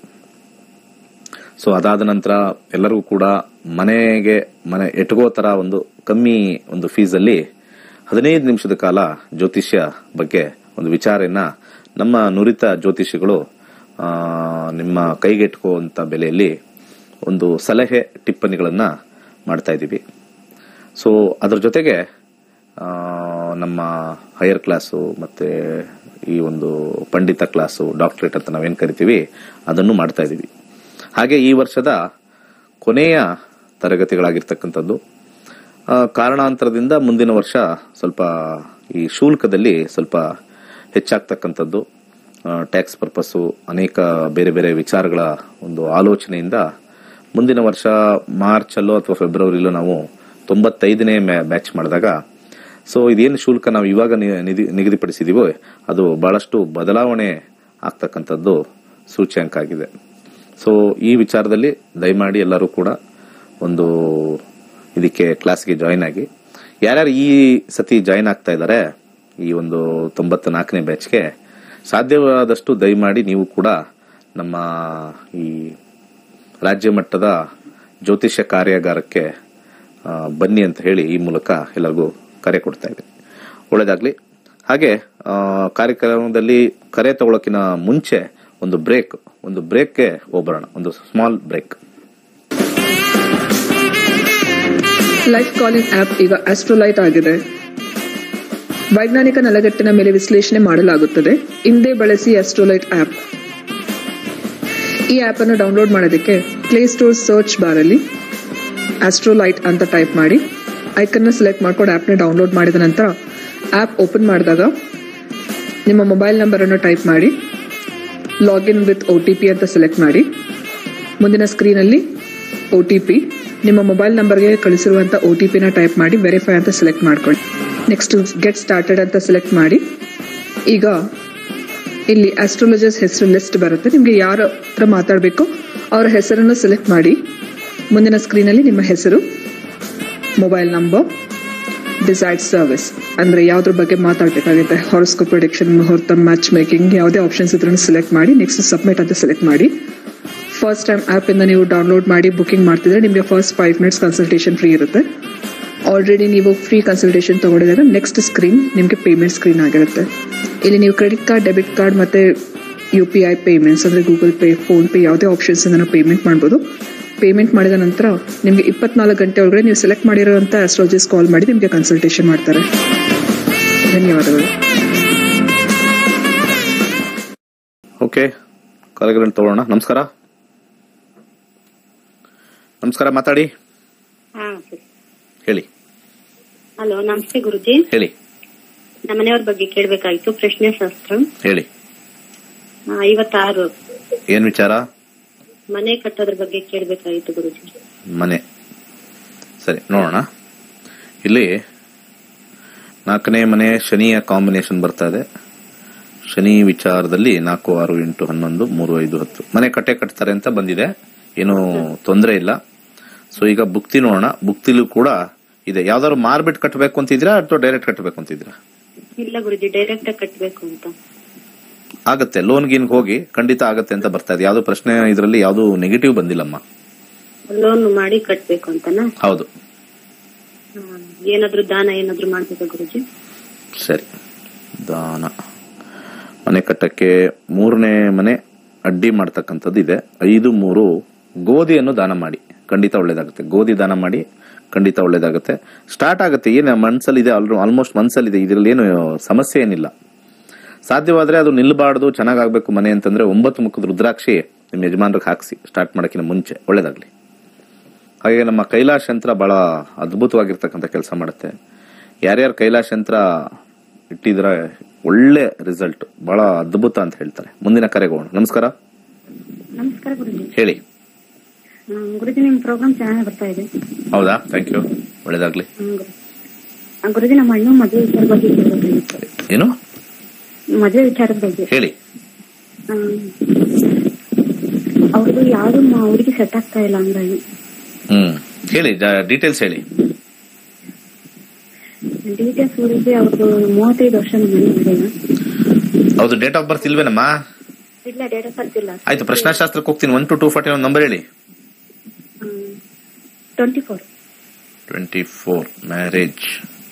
ಸೊ ಅದಾದ ನಂತರ ಎಲ್ಲರಿಗೂ ಕೂಡ ಮನೆಗೆ ಮನೆ ಎಟ್ಗೋ ತರ ಒಂದು ಕಮ್ಮಿ ಒಂದು ಫೀಸಲ್ಲಿ ಹದಿನೈದು ನಿಮಿಷದ ಕಾಲ ಜ್ಯೋತಿಷ್ಯ ಬಗ್ಗೆ ಒಂದು ವಿಚಾರನ ನಮ್ಮ ನುರಿತ ಜ್ಯೋತಿಷಿಗಳು ಆ, ನಿಮ್ಮ ಕೈಗೆಟ್ಕುವಂತ ಬೆಲೆಯಲ್ಲಿ ಒಂದು ಸಲಹೆ ಟಿಪ್ಪಣಿಗಳನ್ನ ಮಾಡ್ತಾ ಇದ್ದೀವಿ ಸೊ ಅದ್ರ ಜೊತೆಗೆ ಆ, ನಮ್ಮ ಹೈಯರ್ ಕ್ಲಾಸು ಮತ್ತೆ ಈ ಒಂದು ಪಂಡಿತ ಕ್ಲಾಸು ಡಾಕ್ಟರೇಟ್ ಅಂತ ನಾವೇನ್ ಕರಿತೀವಿ ಅದನ್ನು ಮಾಡ್ತಾ ಇದ್ದೀವಿ ಹಾಗೆ ಈ ವರ್ಷದ ಕೊನೆಯ ತರಗತಿಗಳಾಗಿರ್ತಕ್ಕಂಥದ್ದು ಆ, ಕಾರಣಾಂತರದಿಂದ ಮುಂದಿನ ವರ್ಷ ಸ್ವಲ್ಪ ಈ ಶುಲ್ಕದಲ್ಲಿ ಸ್ವಲ್ಪ ಹೆಚ್ಚಾಗ್ತಕ್ಕಂಥದ್ದು ಟ್ಯಾಕ್ಸ್ ಪರ್ಪಸ್ಸು ಅನೇಕ ಬೇರೆ ಬೇರೆ ವಿಚಾರಗಳ ಒಂದು ಆಲೋಚನೆಯಿಂದ ಮುಂದಿನ ವರ್ಷ ಮಾರ್ಚ್ ಅಲ್ಲೋ ಅಥವಾ ಫೆಬ್ರವರಿಲೋ ನಾವು ತೊಂಬತ್ತೈದನೇ ಬ್ಯಾಚ್ ಮಾಡಿದಾಗ ಸೊ ಇದೇನು ಶುಲ್ಕ ನಾವು ಇವಾಗ ನಿ- ನಿಧಿ- ನಿಗದಿಪಡಿಸಿದೀವೋ ಅದು ಬಹಳಷ್ಟು ಬದಲಾವಣೆ ಆಗ್ತಕ್ಕಂಥದ್ದು ಸೂಚ್ಯಂಕ ಆಗಿದೆ ಸೊ ಈ ವಿಚಾರದಲ್ಲಿ ದಯಮಾಡಿ ಎಲ್ಲರೂ ಕೂಡ ಒಂದು ಇದಕ್ಕೆ ಕ್ಲಾಸ್ಗೆ ಜಾಯಿನ್ ಆಗಿ ಯಾರ್ಯಾರು ಈ ಸತಿ ಜಾಯಿನ್ ಆಗ್ತಾ ಇದ್ದಾರೆ ಈ ಒಂದು ತೊಂಬತ್ತ ನಾಲ್ಕನೇ ಬ್ಯಾಚ್ಗೆ ಸಾಧ್ಯವಾದಷ್ಟು ದಯಮಾಡಿ ನೀವು ಕೂಡ ನಮ್ಮ ಈ ರಾಜ್ಯ ಮಟ್ಟದ ಜ್ಯೋತಿಷ್ಯ ಕಾರ್ಯಾಗಾರಕ್ಕೆ ಆ, ಬನ್ನಿ ಅಂತ ಹೇಳಿ ಈ ಮೂಲಕ ಎಲ್ಲರಿಗೂ ಕರೆ ಕೊಡ್ತಾ ಇದ್ದೀನಿ ಒಳ್ಳೇದಾಗ್ಲಿ ಹಾಗೆ ಆ, ಕಾರ್ಯಕ್ರಮದಲ್ಲಿ ಕರೆ ತಗೊಳಕಿನ ಮುಂಚೆ ಒಂದು ಬ್ರೇಕ್ ಒಂದು ಬ್ರೇಕ್ಗೆ ಹೋಗ್ಬರೋಣ ಒಂದು small break life calling app ಈಗ ಆಸ್ಟ್ರೋಲೈಟ್ ಆಗಿದೆ ವೈಜ್ಞಾನಿಕ ನೆಲಗಟ್ಟಿನ ಮೇಲೆ ವಿಶ್ಲೇಷಣೆ ಮಾಡಲಾಗುತ್ತದೆ ಹಿಂದೆ ಬಳಸಿ ಆಸ್ಟ್ರೋಲೈಟ್ ಆಪ್ ಈ ಆಪ್ ಅನ್ನು ಡೌನ್ಲೋಡ್ ಮಾಡೋದಕ್ಕೆ ಪ್ಲೇಸ್ಟೋರ್ ಸರ್ಚ್ ಬಾರ್ ಅಲ್ಲಿ ಆಸ್ಟ್ರೋಲೈಟ್ ಅಂತ ಟೈಪ್ ಮಾಡಿ ಐಕನ್ನ ಸೆಲೆಕ್ಟ್ ಮಾಡ್ಕೊಂಡು ಆಪ್ನ ಡೌನ್ಲೋಡ್ ಮಾಡಿದ ನಂತರ ಆಪ್ ಓಪನ್ ಮಾಡಿದಾಗ ನಿಮ್ಮ ಮೊಬೈಲ್ ನಂಬರ್ ಅನ್ನು ಟೈಪ್ ಮಾಡಿ login with O T P ಅಂತ ಸೆಲೆಕ್ಟ್ ಮಾಡಿ ಮುಂದಿನ ಸ್ಕ್ರೀನಲ್ಲಿ ಒ ಟಿ ಪಿ ನಿಮ್ಮ ಮೊಬೈಲ್ ನಂಬರ್ಗೆ ಕಳಿಸಿರುವಂಥ ಒ ಟಿ ಪಿನ ಟೈಪ್ ಮಾಡಿ ವೆರಿಫೈ ಅಂತ ಸೆಲೆಕ್ಟ್ ಮಾಡ್ಕೊಳ್ಳಿ ನೆಕ್ಸ್ಟ್ ಗೆಟ್ ಸ್ಟಾರ್ಟೆಡ್ ಅಂತ ಸೆಲೆಕ್ಟ್ ಮಾಡಿ ಈಗ ಇಲ್ಲಿ ಆಸ್ಟ್ರಾಲಜರ್ಸ್ ಹೆಸರು ಲಿಸ್ಟ್ ಬರುತ್ತೆ ನಿಮಗೆ ಯಾರ ಹತ್ರ ಮಾತಾಡಬೇಕು ಅವರ ಹೆಸರನ್ನು ಸೆಲೆಕ್ಟ್ ಮಾಡಿ ಮುಂದಿನ ಸ್ಕ್ರೀನಲ್ಲಿ ನಿಮ್ಮ ಹೆಸರು ಮೊಬೈಲ್ ನಂಬರ್ ಡಿಸೈಡ್ ಸರ್ವಿಸ್ ಅಂದ್ರೆ ಯಾವ್ದ್ರ ಬಗ್ಗೆ ಮಾತಾಡಬೇಕಾಗುತ್ತೆ ಹಾರೋಸ್ಕೋಪ್ ಪ್ರೊಡಿಕ್ಷನ್ ಮುಹೂರ್ತ ಮ್ಯಾಚ್ ಮೇಕಿಂಗ್ ಯಾವುದೇ ಆಪ್ಷನ್ಸ್ ಇದ್ರೂ ಸೆಲೆಕ್ಟ್ ಮಾಡಿ ನೆಕ್ಸ್ಟ್ ಸಬ್ಮಿಟ್ ಅಂತ ಸೆಲೆಕ್ಟ್ ಮಾಡಿ ಫಸ್ಟ್ ಟೈಮ್ ಆ್ಯಪ್ ಇಂದ ನೀವು ಡೌನ್ಲೋಡ್ ಮಾಡಿ ಬುಕಿಂಗ್ ಮಾಡ್ತಿದ್ರೆ ನಿಮಗೆ first five minutes consultation free ಇರುತ್ತೆ ಆಲ್ರೆಡಿ ನೀವು ಫ್ರೀ ಕನ್ಸಲ್ಟೇಷನ್ ತಗೊಂಡಿದಾಗ ನೆಕ್ಸ್ಟ್ ಸ್ಕ್ರೀನ್ ನಿಮಗೆ ಪೇಮೆಂಟ್ ಸ್ಕ್ರೀನ್ ಆಗಿರುತ್ತೆ ಇಲ್ಲಿ ನೀವು ಕ್ರೆಡಿಟ್ ಕಾರ್ಡ್ ಡೆಬಿಟ್ ಕಾರ್ಡ್ ಮತ್ತೆ ಯು ಪಿ ಐ ಪೇಮೆಂಟ್ಸ್ ಅಂದ್ರೆ ಗೂಗಲ್ ಪೇ ಫೋನ್ ಪೇ ಯಾವುದೇ ಆಪ್ಷನ್ಸ್ ಇಂದ ಪೇಮೆಂಟ್ ಮಾಡ್ಬೋದು ಪೇಮೆಂಟ್ ಮಾಡಿದ ನಂತರ ನಿಮಗೆ ಇಪ್ಪತ್ನಾಲ್ಕು ಗಂಟೆ ಒಳಗಡೆ ನೀವು ಸೆಲೆಕ್ಟ್ ಮಾಡಿರೋಂಥ ಆಸ್ಟ್ರಾಲಜಿಸ್ಟ್ ಕಾಲ್ ಮಾಡಿ ನಿಮಗೆ ಕನ್ಸಲ್ಟೇಷನ್ ಮಾಡ್ತಾರೆ ಧನ್ಯವಾದಗಳು ಓಕೆ ಕಾಲಗಳನ್ನು ತಗೊಳ್ಳೋಣ ನಮಸ್ಕಾರ ನಮಸ್ಕಾರ ಮಾತಾಡಿ ಹಾ ಸರಿ ಹೇಳಿ ಹಲೋ ನಮಸ್ತೆ ಗುರುಜಿ ಹೇಳಿ ನಮ್ಮ ಮನೆಯವ್ರ ಬಗ್ಗೆ ಕೇಳ್ಬೇಕಾಯ್ತು ಪ್ರಶ್ನೆ ಶಾಸ್ತ್ರ ಹೇಳಿ ಆ, ಐವತ್ತಾರು ಏನ್ ವಿಚಾರ ಮನೆ ಕಟ್ಟೋದ್ರ ಬಗ್ಗೆ ಕೇಳ್ಬೇಕಾಯ್ತು ಗುರುಜಿ ಮನೆ ಸರಿ ನೋಡೋಣ ಇಲ್ಲಿ ನಾಲ್ಕನೇ ಮನೆ ಶನಿಯ ಕಾಂಬಿನೇಷನ್ ಬರ್ತಾ ಇದೆ ಶನಿ ವಿಚಾರದಲ್ಲಿ ನಾಲ್ಕು ಆರು ಎಂಟು ಹನ್ನೊಂದು ಮೂರು ಐದು ಹತ್ತು ಮನೆ ಕಟ್ಟೆ ಕಟ್ತಾರೆ ಅಂತ ಬಂದಿದೆ ಏನು ತೊಂದರೆ ಇಲ್ಲ ಸೊ ಈಗ ಬುಕ್ತಿ ನೋಡೋಣ ಬುಕ್ತಿಲೂ ಕೂಡ ಇದೆ ಯಾವ್ದಾದ್ರು ಮಾರ್ಬಿಟ್ಟು ಕಟ್ಟಬೇಕು ಅಂತಿದ್ದೀರಾ ಅಥವಾ ಡೈರೆಕ್ಟ್ ಕಟ್ಟಬೇಕು ಅಂತಿದ್ದೀರಾ ಇಲ್ಲ ಗುರುಜಿ ಡೈರೆಕ್ಟ್ ಆಗಿ ಕಟ್ಬೇಕು ಅಂತ ಆಗತ್ತೆ ಲೋನ್ ಗೀನ್ ಹೋಗಿ ಖಂಡಿತ ಆಗತ್ತೆ ಅಂತ ಬರ್ತಾ ಇದೆ ಯಾವ್ದು ಪ್ರಶ್ನೆ ಇದರಲ್ಲಿ ಯಾವ್ದು ನೆಗೆಟಿವ್ ಬಂದಿಲ್ಲಮ್ಮ ಲೋನ್ ಮಾಡಿ ಕಟ್ಬೇಕು ಅಂತನಾ ಹೌದು ಹ್ಮ್. ಏನಾದ್ರು ದಾನ ಏನಾದ್ರು ಮಾಡ್ಬೇಕಾ ಗುರುಜಿ ಸರಿ ದಾನ ಮನೆ ಕಟ್ಟಕ್ಕೆ ಮೂರನೇ ಮನೆ ಅಡ್ಡಿ ಮಾಡ್ತಕ್ಕಂಥದ್ದು ಇದೆ ಐದು ಮೂರು ಗೋಧಿಯನ್ನು ದಾನ ಮಾಡಿ ಖಂಡಿತ ಒಳ್ಳೇದಾಗುತ್ತೆ ಗೋಧಿ ದಾನ ಮಾಡಿ ಖಂಡಿತ ಒಳ್ಳೇದಾಗುತ್ತೆ ಸ್ಟಾರ್ಟ್ ಆಗುತ್ತೆ ಏನು ಮನ್ಸಲ್ಲಿದೆ ಆಲ್ಮೋಸ್ಟ್ ಮನ್ಸಲ್ಲಿದೆ ಇದರಲ್ಲಿ ಏನು ಸಮಸ್ಯೆ ಏನಿಲ್ಲ ಸಾಧ್ಯವಾದ್ರೆ ಅದು ನಿಲ್ಬಾರ್ದು ಚೆನ್ನಾಗಾಗಬೇಕು ಮನೆ ಅಂತಂದ್ರೆ ಒಂಬತ್ತು ಮುಖದ ರುದ್ರಾಕ್ಷಿ ನಿಮ್ಮ ಯಜಮಾನ್ರಿಗೆ ಹಾಕಿಸಿ ಸ್ಟಾರ್ಟ್ ಮಾಡೋಕ್ಕಿಂತ ಮುಂಚೆ ಒಳ್ಳೇದಾಗ್ಲಿ ಹಾಗೆ ನಮ್ಮ ಕೈಲಾಶ್ ಯಂತ್ರ ಬಹಳ ಅದ್ಭುತವಾಗಿರ್ತಕ್ಕಂಥ ಕೆಲಸ ಮಾಡುತ್ತೆ ಯಾರ್ಯಾರು ಕೈಲಾಶ್ ಯಂತ್ರ ಇಟ್ಟಿದ್ರೆ ಒಳ್ಳೆ ರಿಸಲ್ಟ್ ಬಹಳ ಅದ್ಭುತ ಅಂತ ಹೇಳ್ತಾರೆ ಮುಂದಿನ ಕರೆಗೆ ಹೋಗೋಣ ನಮಸ್ಕಾರ ನಮಸ್ಕಾರ ಗುರುಜಿ ಹೇಳಿ ಹ್ಮ್, ಗುರುಜಿ ನಿಮ್ ಪ್ರೋಗ್ರಾಮ್ ಚೆನ್ನಾಗಿ ಬರ್ತಾ ಇದೆ ಹೌದಾ ಥ್ಯಾಂಕ್ ಯು ಒಳ್ಳೇದಾಗ್ಲಿ ಹ್ಮ್, ಗುರು- ಆ, ಗುರುಜಿ ನಮ್ಮ ಅಣ್ಣ ಮದುವೆ ವಿಚಾರ ಬಗ್ಗೆ ಕೇಳಬೇಕಾಗಿತ್ತು ಏನು ಮದುವೆ ವಿಚಾರದ ಬಗ್ಗೆ ಹೇಳಿ ಅವ್ರದ್ದು ಯಾವ್ದು ಅವ್ರಿಗೆ ಸೆಟ್ ಆಗ್ತಾ ಇಲ್ಲ ಹಂಗಾಗಿ ಹ್ಮ್ ಹೇಳಿ ಡೀಟೇಲ್ಸ್ ಹೇಳಿ ಡೀಟೇಲ್ಸ್ ಗುರುಜಿ ಅವ್ರದ್ದು ಮೂವತ್ತೈದು ವರ್ಷ ನಮ್ಮ ಮನೆ ಮದುವೆ ಹೌದು ಡೇಟ್ ಆಫ್ ಬರ್ತ್ ಇಲ್ವೇನಮ್ಮ ಇಲ್ಲ ಡೇಟ್ ಆಫ್ ಬರ್ತ್ ಇಲ್ಲ ಆಯ್ತು ಪ್ರಶ್ನಾಶಾಸ್ತ್ರಕ್ಕೆ ಹೋಗ್ತೀನಿ ಒನ್ ಟು ಟೂ ಫಾರ್ಟಿ ಒಂದು ನಂಬರ್ ಹೇಳಿ twenty four twenty four marriage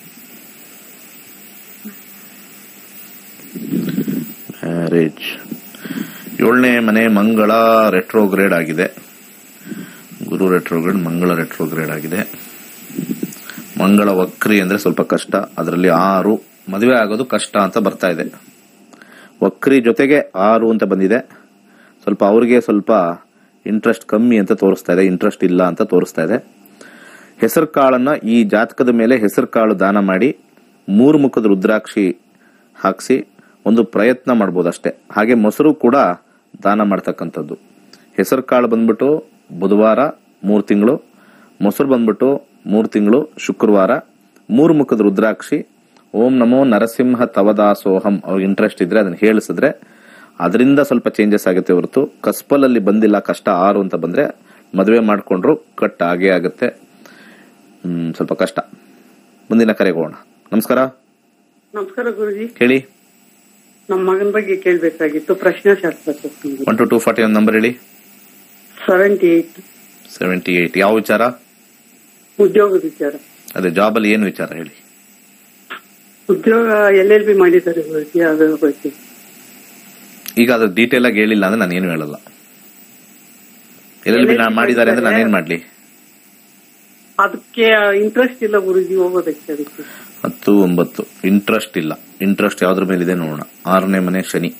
marriage ಏಳನೇ ಮನೆ ಮಂಗಳ ರೆಟ್ರೋಗ್ರೇಡ್ ಆಗಿದೆ ಗುರು ರೆಟ್ರೋಗ್ರೇಡ್ ಮಂಗಳ ರೆಟ್ರೋಗ್ರೇಡ್ ಆಗಿದೆ ಮಂಗಳ ವಕ್ರಿ ಅಂದ್ರೆ ಸ್ವಲ್ಪ ಕಷ್ಟ ಅದರಲ್ಲಿ ಆರು ಮದುವೆ ಆಗೋದು ಕಷ್ಟ ಅಂತ ಬರ್ತಾ ಇದೆ ವಕ್ರಿ ಜೊತೆಗೆ ಆರು ಅಂತ ಬಂದಿದೆ ಸ್ವಲ್ಪ ಅವ್ರಿಗೆ ಸ್ವಲ್ಪ ಇಂಟ್ರೆಸ್ಟ್ ಕಮ್ಮಿ ಅಂತ ತೋರಿಸ್ತಾ ಇದೆ ಇಂಟ್ರೆಸ್ಟ್ ಇಲ್ಲ ಅಂತ ತೋರಿಸ್ತಾ ಇದೆ ಹೆಸರು ಕಾಳನ್ನ ಈ ಜಾತಕದ ಮೇಲೆ ಹೆಸರು ಕಾಳು ದಾನ ಮಾಡಿ ಮೂರು ಮುಖದ ರುದ್ರಾಕ್ಷಿ ಹಾಕಿಸಿ ಒಂದು ಪ್ರಯತ್ನ ಮಾಡ್ಬೋದು ಅಷ್ಟೇ ಹಾಗೆ ಮೊಸರು ಕೂಡ ದಾನ ಮಾಡ್ತಕ್ಕಂಥದ್ದು ಹೆಸರು ಕಾಳು ಬಂದ್ಬಿಟ್ಟು ಬುಧವಾರ ಮೂರು ತಿಂಗಳು ಮೊಸರು ಬಂದ್ಬಿಟ್ಟು ಮೂರು ತಿಂಗಳು ಶುಕ್ರವಾರ ಮೂರು ಮುಖದ ರುದ್ರಾಕ್ಷಿ ಓಂ ನಮೋ ನರಸಿಂಹ ತವದಾಸೋಹಂ ಅವ್ರಿಗೆ ಇಂಟ್ರೆಸ್ಟ್ ಇದ್ರೆ ಅದನ್ನ ಹೇಳಿಸಿದ್ರೆ ಅದರಿಂದ ಸ್ವಲ್ಪ ಚೇಂಜಸ್ ಆಗುತ್ತೆ ಹೊರತು ಕಸ್ಪಲಲ್ಲಿ ಬಂದಿಲ್ಲ ಕಷ್ಟ ಆರು ಅಂತ ಬಂದ್ರೆ ಮದುವೆ ಮಾಡ್ಕೊಂಡ್ರು ಕಟ್ ಆಗೇ ಆಗುತ್ತೆ ಹ್ಮ್, ಸ್ವಲ್ಪ ಕಷ್ಟ ಮುಂದಿನ ಕರೆಗೆ ಹೋಗೋಣ ನಮಸ್ಕಾರ ನಮಸ್ಕಾರ ಗುರುಜಿ ಹೇಳಿ ನಮ್ಮ ಮಗನ ಬಗ್ಗೆ ಕೇಳ್ಬೇಕಾಗಿತ್ತು ಪ್ರಶ್ನೆ ಶಾಸ್ತ್ರ ಒನ್ ಟು ಟೂ ಫಾರ್ಟಿ ಒಂದು ನಂಬರ್ ಹೇಳಿ ಸೆವೆಂಟಿ ಏಟ್ ಸೆವೆಂಟಿ ಏಟ್ ಯಾವ ವಿಚಾರ ಉದ್ಯೋಗದ ವಿಚಾರ ಅದೇ ಜಾಬಲ್ಲಿ ಏನು ವಿಚಾರ ಹೇಳಿ ಉದ್ಯೋಗ ಎಲ್ ಎಲ್ ಬಿ ಮಾಡಿದ್ದಾರೆ ಗುರುಜಿ ಅದರ ಬಗ್ಗೆ ಈಗ ಅದು ಡೀಟೇಲ್ ಆಗಿ ಹೇಳಿಲ್ಲ ಅಂದ್ರೆ ನಾನು ಏನು ಹೇಳಲ್ಲ ಎಲ್ಲೆಲ್ಲಿ ನಾ ಮಾಡಿದ್ದಾರೆ ಅಂದ್ರೆ ನಾನೇನ್ ಮಾಡ್ಲಿ ಅದಕ್ಕೆ ಇಂಟ್ರೆಸ್ಟ್ ಇಲ್ಲ ಗುರುಜಿ ಹೋಗೋದಕ್ಕೆ ಅದಕ್ಕೆ ಹತ್ತು ಒಂಬತ್ತು ಇಂಟ್ರೆಸ್ಟ್ ಇಲ್ಲ ಇಂಟ್ರೆಸ್ಟ್ ಯಾವ್ದ್ರ ಮೇಲಿದೆ ನೋಡೋಣ ಆರನೇ ಮನೆ ಶನಿ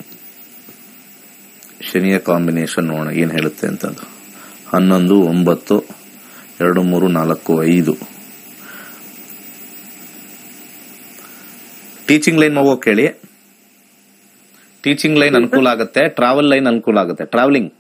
ಶನಿಯ ಕಾಂಬಿನೇಷನ್ ನೋಡೋಣ ಏನ್ ಹೇಳುತ್ತೆ ಅಂತ ಅದು ಹನ್ನೊಂದು ಒಂಬತ್ತು ಎರಡು ಮೂರು ನಾಲ್ಕು ಐದು ಟೀಚಿಂಗ್ ಲೈನ್ ಹೋಗೋಕೆ ಹೇಳಿ ಟೀಚಿಂಗ್ ಲೈನ್ ಅನುಕೂಲ ಆಗುತ್ತೆ ಟ್ರಾವೆಲ್ ಲೈನ್ ಅನುಕೂಲ ಆಗುತ್ತೆ ಟ್ರಾವೆಲಿಂಗ್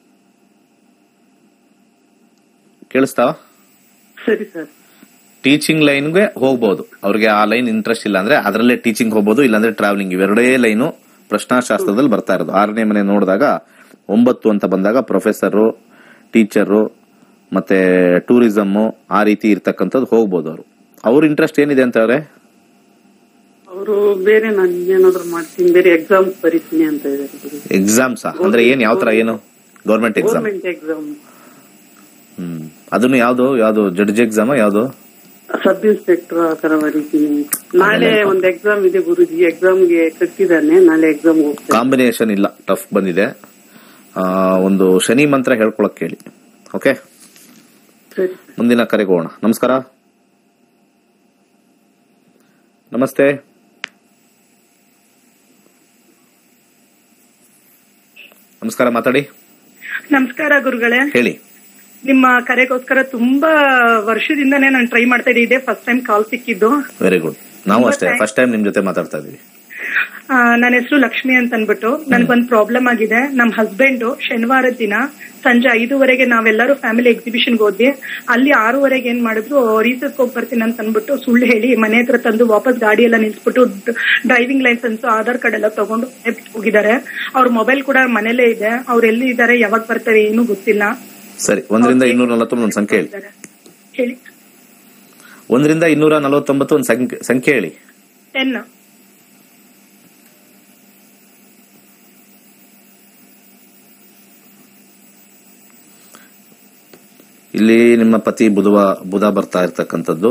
ಕೇಳಿಸ್ತಾವ ಸರಿ ಸರ್ ಟೀಚಿಂಗ್ ಲೈನ್ಗೆ ಹೋಗ್ಬೋದು ಅವ್ರಿಗೆ ಆ ಲೈನ್ ಇಂಟ್ರೆಸ್ಟ್ ಇಲ್ಲ ಅಂದ್ರೆ ಅದರಲ್ಲೇ ಟೀಚಿಂಗ್ ಹೋಗ್ಬೋದು ಇಲ್ಲಾಂದ್ರೆ ಟ್ರಾವೆಲಿಂಗ್ ಇವೆರಡೇ ಲೈನು ಪ್ರಶ್ನಾಶಾಸ್ತ್ರದಲ್ಲಿ ಬರ್ತಾ ಇರೋದು ಆರನೇ ಮನೆ ನೋಡಿದಾಗ ಒಂಬತ್ತು ಅಂತ ಬಂದಾಗ ಪ್ರೊಫೆಸರು ಟೀಚರು ಮತ್ತೆ ಟೂರಿಸಮ್ ಆ ರೀತಿ ಇರ್ತಕ್ಕಂಥದ್ದು ಹೋಗ್ಬೋದು ಅವರು ಅವ್ರ ಇಂಟ್ರೆಸ್ಟ್ ಏನಿದೆ ಅಂತವ್ರೆ ಅವರು ಬೇರೆ ನಾನು ಏನಾದ್ರು ಮಾಡ್ತೀನಿ ಬೇರೆ ಎಕ್ಸಾಮ್ಸ್ ಬರೀತೀನಿ ಅಂತ ಇದ್ದಾರೆ ಗುರುಜಿ ಎಕ್ಸಾಮ್ಸ್ ಅಂದ್ರೆ ಏನ್ ಯಾವ ತರ ಏನು government exam government exam hmm ಅದನ್ನು ಯಾವ್ದು ಯಾವ್ದು ಜಡ್ಜ್ ಎಕ್ಸಾಮ್ ಯಾವ್ದು ಸಬ್ ಇನ್ಸ್ಪೆಕ್ಟರ್ ಆ ತರ ಬರೀತೀನಿ ನಾಳೆ ಒಂದು ಎಕ್ಸಾಮ್ ಇದೆ ಗುರುಜಿ ಎಕ್ಸಾಮ್ಗೆ ಕಟ್ಟಿದ್ದಾನೆ ನಾಳೆ ಎಕ್ಸಾಮ್ ಹೋಗ್ತೇನೆ ಕಾಂಬಿನೇಷನ್ ಇಲ್ಲ ಟಫ್ ಬಂದಿದೆ ಆ, ಒಂದು ಶನಿ ಮಂತ್ರ ಹೇಳ್ಕೊಳಕ್ ಹೇಳಿ ಓಕೆ ಸರಿ ಮುಂದಿನ ಕರೆಗೆ ಹೋಗೋಣ ನಮಸ್ಕಾರ ನಮಸ್ತೆ ನಮಸ್ಕಾರ ಮಾತಾಡಿ ನಮಸ್ಕಾರ ಗುರುಗಳೇ ಹೇಳಿ ನಿಮ್ಮ ಕರೆಗೋಸ್ಕರ ತುಂಬಾ ವರ್ಷದಿಂದನೇ ನಾನು ಟ್ರೈ ಮಾಡ್ತಾ ಇದ್ದೆ ಇದೇ ಫಸ್ಟ್ ಟೈಮ್ ಕಾಲ್ ಸಿಕ್ಕಿದ್ದು ವೆರಿ ಗುಡ್ ನಾವು ಅಷ್ಟೇ ಫಸ್ಟ್ ಟೈಮ್ ನಿಮ್ ಜೊತೆ ಮಾತಾಡ್ತಾ ಇದೀವಿ ಆ, ನನ್ನ ಹೆಸರು ಲಕ್ಷ್ಮಿ ಅಂತ ಅನ್ಬಿಟ್ಟು ನನ್ಗೊಂದ್ ಪ್ರಾಬ್ಲಮ್ ಆಗಿದೆ ನಮ್ ಹಸ್ಬೆಂಡ್ ಶನಿವಾರದ ದಿನ ಸಂಜೆ ಐದೂವರೆಗೆ ನಾವೆಲ್ಲರೂ ಫ್ಯಾಮಿಲಿ ಎಕ್ಸಿಬಿಷನ್ಗೆ ಹೋದ್ವಿ ಅಲ್ಲಿ ಆರೂವರೆಗೆ ಏನ್ ಮಾಡಿದ್ರು ರೀಸರ್ಚ್ ಹೋಗಿ ಬರ್ತೀನಿ ಅಂತ ಅನ್ಬಿಟ್ಟು ಸುಳ್ಳು ಹೇಳಿ ಮನೆ ಹತ್ರ ತಂದು ವಾಪಸ್ ಗಾಡಿ ಎಲ್ಲ ನಿಲ್ಸ್ಬಿಟ್ಟು ಡ್ರೈವಿಂಗ್ ಲೈಸೆನ್ಸ್ ಆಧಾರ್ ಕಾರ್ಡ್ ಎಲ್ಲ ತಗೊಂಡು ಮನೆ ಬಿಟ್ಟು ಹೋಗಿದ್ದಾರೆ ಅವ್ರ ಮೊಬೈಲ್ ಕೂಡ ಮನೇಲೇ ಇದೆ ಅವ್ರು ಎಲ್ಲಿ ಇದ್ದಾರೆ ಯಾವಾಗ ಬರ್ತಾರೆ ಏನೂ ಗೊತ್ತಿಲ್ಲ ಸರಿ ಒಂದರಿಂದ ಇನ್ನೂರ ನಲವತ್ತೊಂದು ಒಂದು ಸಂಖ್ಯೆ ಹೇಳಿ ಹೇಳಿ ಒಂದರಿಂದ ಇನ್ನೂರ ನಲವತ್ತೊಂಬತ್ತು ಒಂದು ಸಂಖ್ಯೆ ಸಂಖ್ಯೆ ಹೇಳಿ ಟೆನ್ ಇಲ್ಲಿ ನಿಮ್ಮ ಪತಿ ಬುಧವ ಬುಧ ಬರ್ತಾ ಇರ್ತಕ್ಕಂಥದ್ದು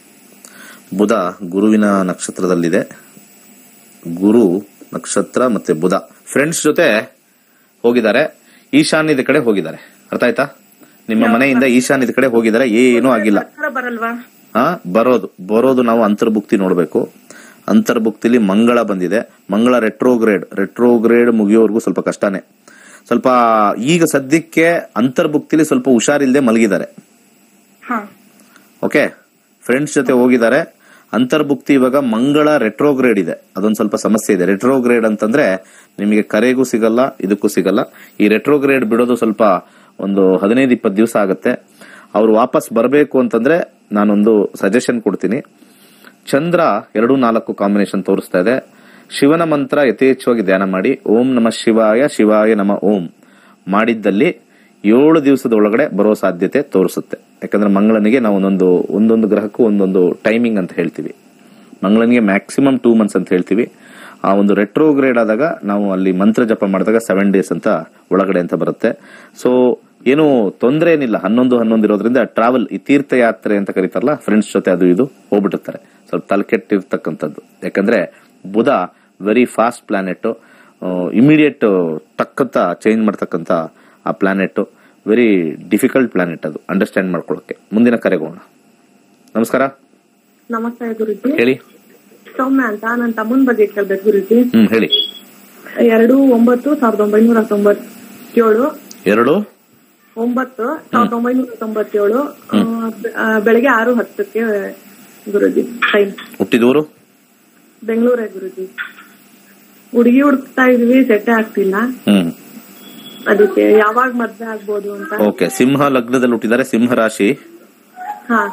ಬುಧ ಗುರುವಿನ ನಕ್ಷತ್ರದಲ್ಲಿದೆ ಗುರು ನಕ್ಷತ್ರ ಮತ್ತೆ ಬುಧ ಫ್ರೆಂಡ್ಸ್ ಜೊತೆ ಹೋಗಿದ್ದಾರೆ ಈಶಾನ್ಯದ ಕಡೆ ಹೋಗಿದ್ದಾರೆ ಅರ್ಥ ಆಯ್ತಾ ನಿಮ್ಮ ಮನೆಯಿಂದ ಈಶಾನ್ಯದ ಕಡೆ ಹೋಗಿದ್ದಾರೆ ಏನೂ ಆಗಿಲ್ಲ ಹತ್ರ ಬರಲ್ವಾ ಹಾ ಬರೋದು ಬರೋದು ನಾವು ಅಂತರ್ಭುಕ್ತಿ ನೋಡಬೇಕು ಅಂತರ್ಭುಕ್ತಿಲಿ ಮಂಗಳ ಬಂದಿದೆ ಮಂಗಳ ರೆಟ್ರೋಗ್ರೇಡ್ ರೆಟ್ರೋಗ್ರೇಡ್ ಮುಗಿಯೋವರೆಗೂ ಸ್ವಲ್ಪ ಕಷ್ಟನೇ ಸ್ವಲ್ಪ ಈಗ ಸದ್ಯಕ್ಕೆ ಅಂತರ್ಭುಕ್ತಿಲಿ ಸ್ವಲ್ಪ ಹುಷಾರಿಲ್ಲದೆ ಮಲಗಿದ್ದಾರೆ ಹಾ ಓಕೆ ಫ್ರೆಂಡ್ಸ್ ಜೊತೆ ಹೋಗಿದ್ದಾರೆ ಅಂತರ್ಭುಕ್ತಿ ಇವಾಗ ಮಂಗಳ ರೆಟ್ರೋಗ್ರೇಡ್ ಇದೆ ಅದೊಂದು ಸ್ವಲ್ಪ ಸಮಸ್ಯೆ ಇದೆ ರೆಟ್ರೋಗ್ರೇಡ್ ಅಂತಂದ್ರೆ ನಿಮಗೆ ಕರೆಗೂ ಸಿಗಲ್ಲ ಇದಕ್ಕೂ ಸಿಗಲ್ಲ ಈ ರೆಟ್ರೋಗ್ರೇಡ್ ಬಿಡೋದು ಸ್ವಲ್ಪ ಒಂದು ಹದಿನೈದು ಇಪ್ಪತ್ತು ದಿವಸ ಆಗುತ್ತೆ ಅವ್ರು ವಾಪಸ್ ಬರಬೇಕು ಅಂತಂದ್ರೆ ನಾನೊಂದು ಸಜೆಷನ್ ಕೊಡ್ತೀನಿ ಚಂದ್ರ ಎರಡು ನಾಲ್ಕು ಕಾಂಬಿನೇಷನ್ ತೋರಿಸ್ತಾ ಇದೆ ಶಿವನ ಮಂತ್ರ ಯಥೇಚ್ಛವಾಗಿ ಧ್ಯಾನ ಮಾಡಿ ಓಂ ನಮ ಶಿವಾಯ ಶಿವಾಯ ನಮ ಓಂ ಮಾಡಿದ್ದಲ್ಲಿ ಏಳು ದಿವಸದ ಒಳಗಡೆ ಬರೋ ಸಾಧ್ಯತೆ ತೋರಿಸುತ್ತೆ ಯಾಕಂದ್ರೆ ಮಂಗಳನಿಗೆ ನಾವು ಒಂದೊಂದು ಒಂದೊಂದು ಗ್ರಹಕ್ಕೂ ಒಂದೊಂದು ಟೈಮಿಂಗ್ ಅಂತ ಹೇಳ್ತೀವಿ ಮಂಗಳನಿಗೆ ಮ್ಯಾಕ್ಸಿಮಮ್ ಟೂ ಮಂತ್ಸ್ ಅಂತ ಹೇಳ್ತೀವಿ ಆ ಒಂದು ರೆಟ್ರೋಗ್ರೇಡ್ ಆದಾಗ ನಾವು ಅಲ್ಲಿ ಮಂತ್ರ ಜಪ ಮಾಡಿದಾಗ ಸೆವೆನ್ ಡೇಸ್ ಅಂತ ಒಳಗಡೆ ಅಂತ ಬರುತ್ತೆ ಸೊ ಏನು ತೊಂದರೆ ಏನಿಲ್ಲ ಹನ್ನೊಂದು ಹನ್ನೊಂದು ಇರೋದ್ರಿಂದ ಟ್ರಾವೆಲ್ ಈ ತೀರ್ಥಯಾತ್ರೆ ಅಂತ ಕರೀತಾರಲ್ಲ ಫ್ರೆಂಡ್ಸ್ ಜೊತೆ ಅದು ಇದು ಹೋಗ್ಬಿಟ್ಟಿರ್ತಾರೆ ಸ್ವಲ್ಪ ತಲೆಕೆಟ್ಟಿರ್ತಕ್ಕಂಥದ್ದು ಯಾಕಂದ್ರೆ ಬುಧ ವೆರಿ ಫಾಸ್ಟ್ ಪ್ಲಾನೆಟ್ ಇಮಿಡಿಯೇಟ್ ಟಕ್ಕಂತ ಚೇಂಜ್ ಮಾಡ್ತಕ್ಕಂಥ ಆ ಪ್ಲಾನೆಟ್ ವೆರಿ ಡಿಫಿಕಲ್ಟ್ ಪ್ಲಾನೆಟ್ ಅದು ಅಂಡರ್ಸ್ಟ್ಯಾಂಡ್ ಮಾಡ್ಕೊಳ್ಳೋಕೆ ಮುಂದಿನ ಕರೆಗೋಣ ನಮಸ್ಕಾರ ನಮಸ್ತೆ ಗುರುಜಿ ಹೇಳಿ ಸೌಮ್ಯ ಅಂತ ನನ್ನ ತಮ್ಮನ ಬಗ್ಗೆ ಕೇಳ್ಬೇಕು ಗುರುಜಿ ಹ್ಮ್ ಹೇಳಿ ಎರಡು ಒಂಬತ್ತು ಸಾವಿರದ ಒಂಬೈನೂರ ತೊಂಬತ್ತೇಳು ಎರಡು ಒಂಬತ್ತು ಸಾವಿರದ ಒಂಬೈನೂರ ತೊಂಬತ್ತೇಳು ಆ, ಬೆ- ಆ, ಬೆಳಗ್ಗೆ ಆರು ಹತ್ತಕ್ಕೆ ಗುರುಜಿ ಟೈಮ್ ಹುಟ್ಟಿದೂರು ಬೆಂಗಳೂರೇ ಗುರುಜಿ ಹುಡುಗಿ ಹುಡುಕ್ತಾ ಇದೀವಿ ಸೆಟ್ಟೆ ಆಗ್ತಿಲ್ಲ ಹ್ಮ್ ಅದಕ್ಕೆ ಯಾವಾಗ ಮದ್ವೆ ಆಗ್ಬೋದು ಅಂತ ಓಕೆ ಸಿಂಹ ಲಗ್ನದಲ್ಲಿ ಹುಟ್ಟಿದ್ದಾರೆ ಸಿಂಹ ರಾಶಿ ಹಾ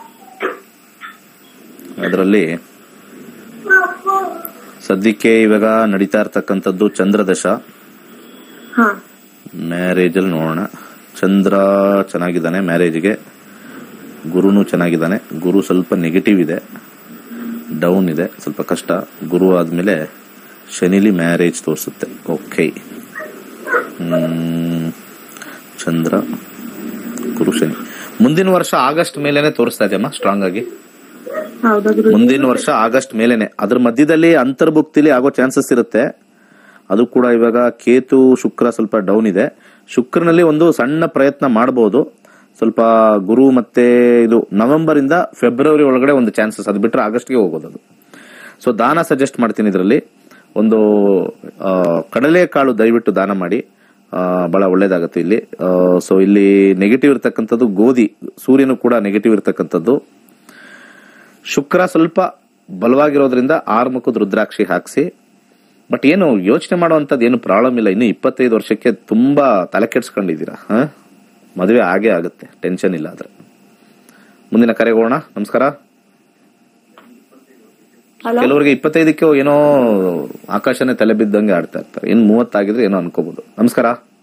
ಅದರಲ್ಲಿ ಸದ್ಯಕ್ಕೆ ಇವಾಗ ನಡೀತಾ ಇರ್ತಕ್ಕಂಥದ್ದು ಚಂದ್ರದಶ ಹಾ ಮ್ಯಾರೇಜ್ ಅಲ್ಲಿ ನೋಡೋಣ ಚಂದ್ರ ಚೆನ್ನಾಗಿದ್ದಾನೆ ಮ್ಯಾರೇಜ್ಗೆ ಗುರುನು ಚೆನ್ನಾಗಿದ್ದಾನೆ ಗುರು ಸ್ವಲ್ಪ ನೆಗೆಟಿವ್ ಇದೆ ಡೌನ್ ಇದೆ ಸ್ವಲ್ಪ ಕಷ್ಟ ಗುರು ಆದ್ಮೇಲೆ ಶನಿಲಿ ಮ್ಯಾರೇಜ್ ತೋರಿಸುತ್ತೆ ಓಕೆ ಚಂದ್ರ ಗುರು ಶನಿ ಮುಂದಿನ ವರ್ಷ ಆಗಸ್ಟ್ ಮೇಲೇನೆ ತೋರಿಸ್ತಾ ಇದೆಯಮ್ಮ ಸ್ಟ್ರಾಂಗ್ ಆಗಿ ಹೌದಾ ಗುರುಜಿ ಮುಂದಿನ ವರ್ಷ ಆಗಸ್ಟ್ ಮೇಲೇನೆ ಅದ್ರ ಮಧ್ಯದಲ್ಲಿ ಅಂತರ್ಭುಕ್ತಿಲಿ ಆಗೋ ಚಾನ್ಸಸ್ ಇರುತ್ತೆ ಅದು ಕೂಡ ಇವಾಗ ಕೇತು ಶುಕ್ರ ಸ್ವಲ್ಪ ಡೌನ್ ಇದೆ ಶುಕ್ರನಲ್ಲಿ ಒಂದು ಸಣ್ಣ ಪ್ರಯತ್ನ ಮಾಡಬಹುದು ಸ್ವಲ್ಪ ಗುರು ಮತ್ತೆ ಇದು ನವೆಂಬರ್ ಇಂದ ಫೆಬ್ರವರಿ ಒಳಗಡೆ ಒಂದು ಚಾನ್ಸಸ್ ಅದು ಬಿಟ್ರೆ ಆಗಸ್ಟ್ಗೆ ಹೋಗೋದು ಅದು ಸೊ ದಾನ ಸಜೆಸ್ಟ್ ಮಾಡ್ತೀನಿ ಇದರಲ್ಲಿ ಒಂದು ಆ, ಕಡಲೆಕಾಳು ದಯವಿಟ್ಟು ದಾನ ಮಾಡಿ ಆ, ಬಹಳ ಒಳ್ಳೇದಾಗುತ್ತೆ ಇಲ್ಲಿ ಸೊ ಇಲ್ಲಿ ನೆಗೆಟಿವ್ ಇರ್ತಕ್ಕಂಥದ್ದು ಗೋಧಿ ಸೂರ್ಯನು ಕೂಡ ನೆಗೆಟಿವ್ ಇರ್ತಕ್ಕಂಥದ್ದು ಶುಕ್ರ ಸ್ವಲ್ಪ ಬಲವಾಗಿರೋದ್ರಿಂದ ಆರ್ಮುಖದ ರುದ್ರಾಕ್ಷಿ ಹಾಕ್ಸಿ ಬಟ್ ಏನು ಯೋಚನೆ ಮಾಡುವಂಥದ್ದು ಏನು ಪ್ರಾಬ್ಲಮ್ ಇಲ್ಲ ಇನ್ನು ಇಪ್ಪತ್ತೈದು ವರ್ಷಕ್ಕೆ ತುಂಬಾ ತಲೆ ಕೆಡ್ಸ್ಕೊಂಡಿದ್ದೀರಾ ಹಾ ಮದುವೆ ಆಗೇ ಆಗುತ್ತೆ ಟೆನ್ಷನ್ ಇಲ್ಲ ಆದ್ರೆ ಮುಂದಿನ ಕರೆಗೋಣ ನಮಸ್ಕಾರ ಹಲೋ ಕೆಲವರಿಗೆ ಇಪ್ಪತ್ತೈದಕ್ಕೆ ಏನೋ ಆಕಾಶನೇ ತಲೆ ಬಿದ್ದಂಗೆ ಆಡ್ತಾ ಇರ್ತಾರೆ ಇನ್ನು ಮೂವತ್ತಾಗಿದ್ರೆ ಏನೋ ಅನ್ಕೋಬಹುದು ನಮಸ್ಕಾರ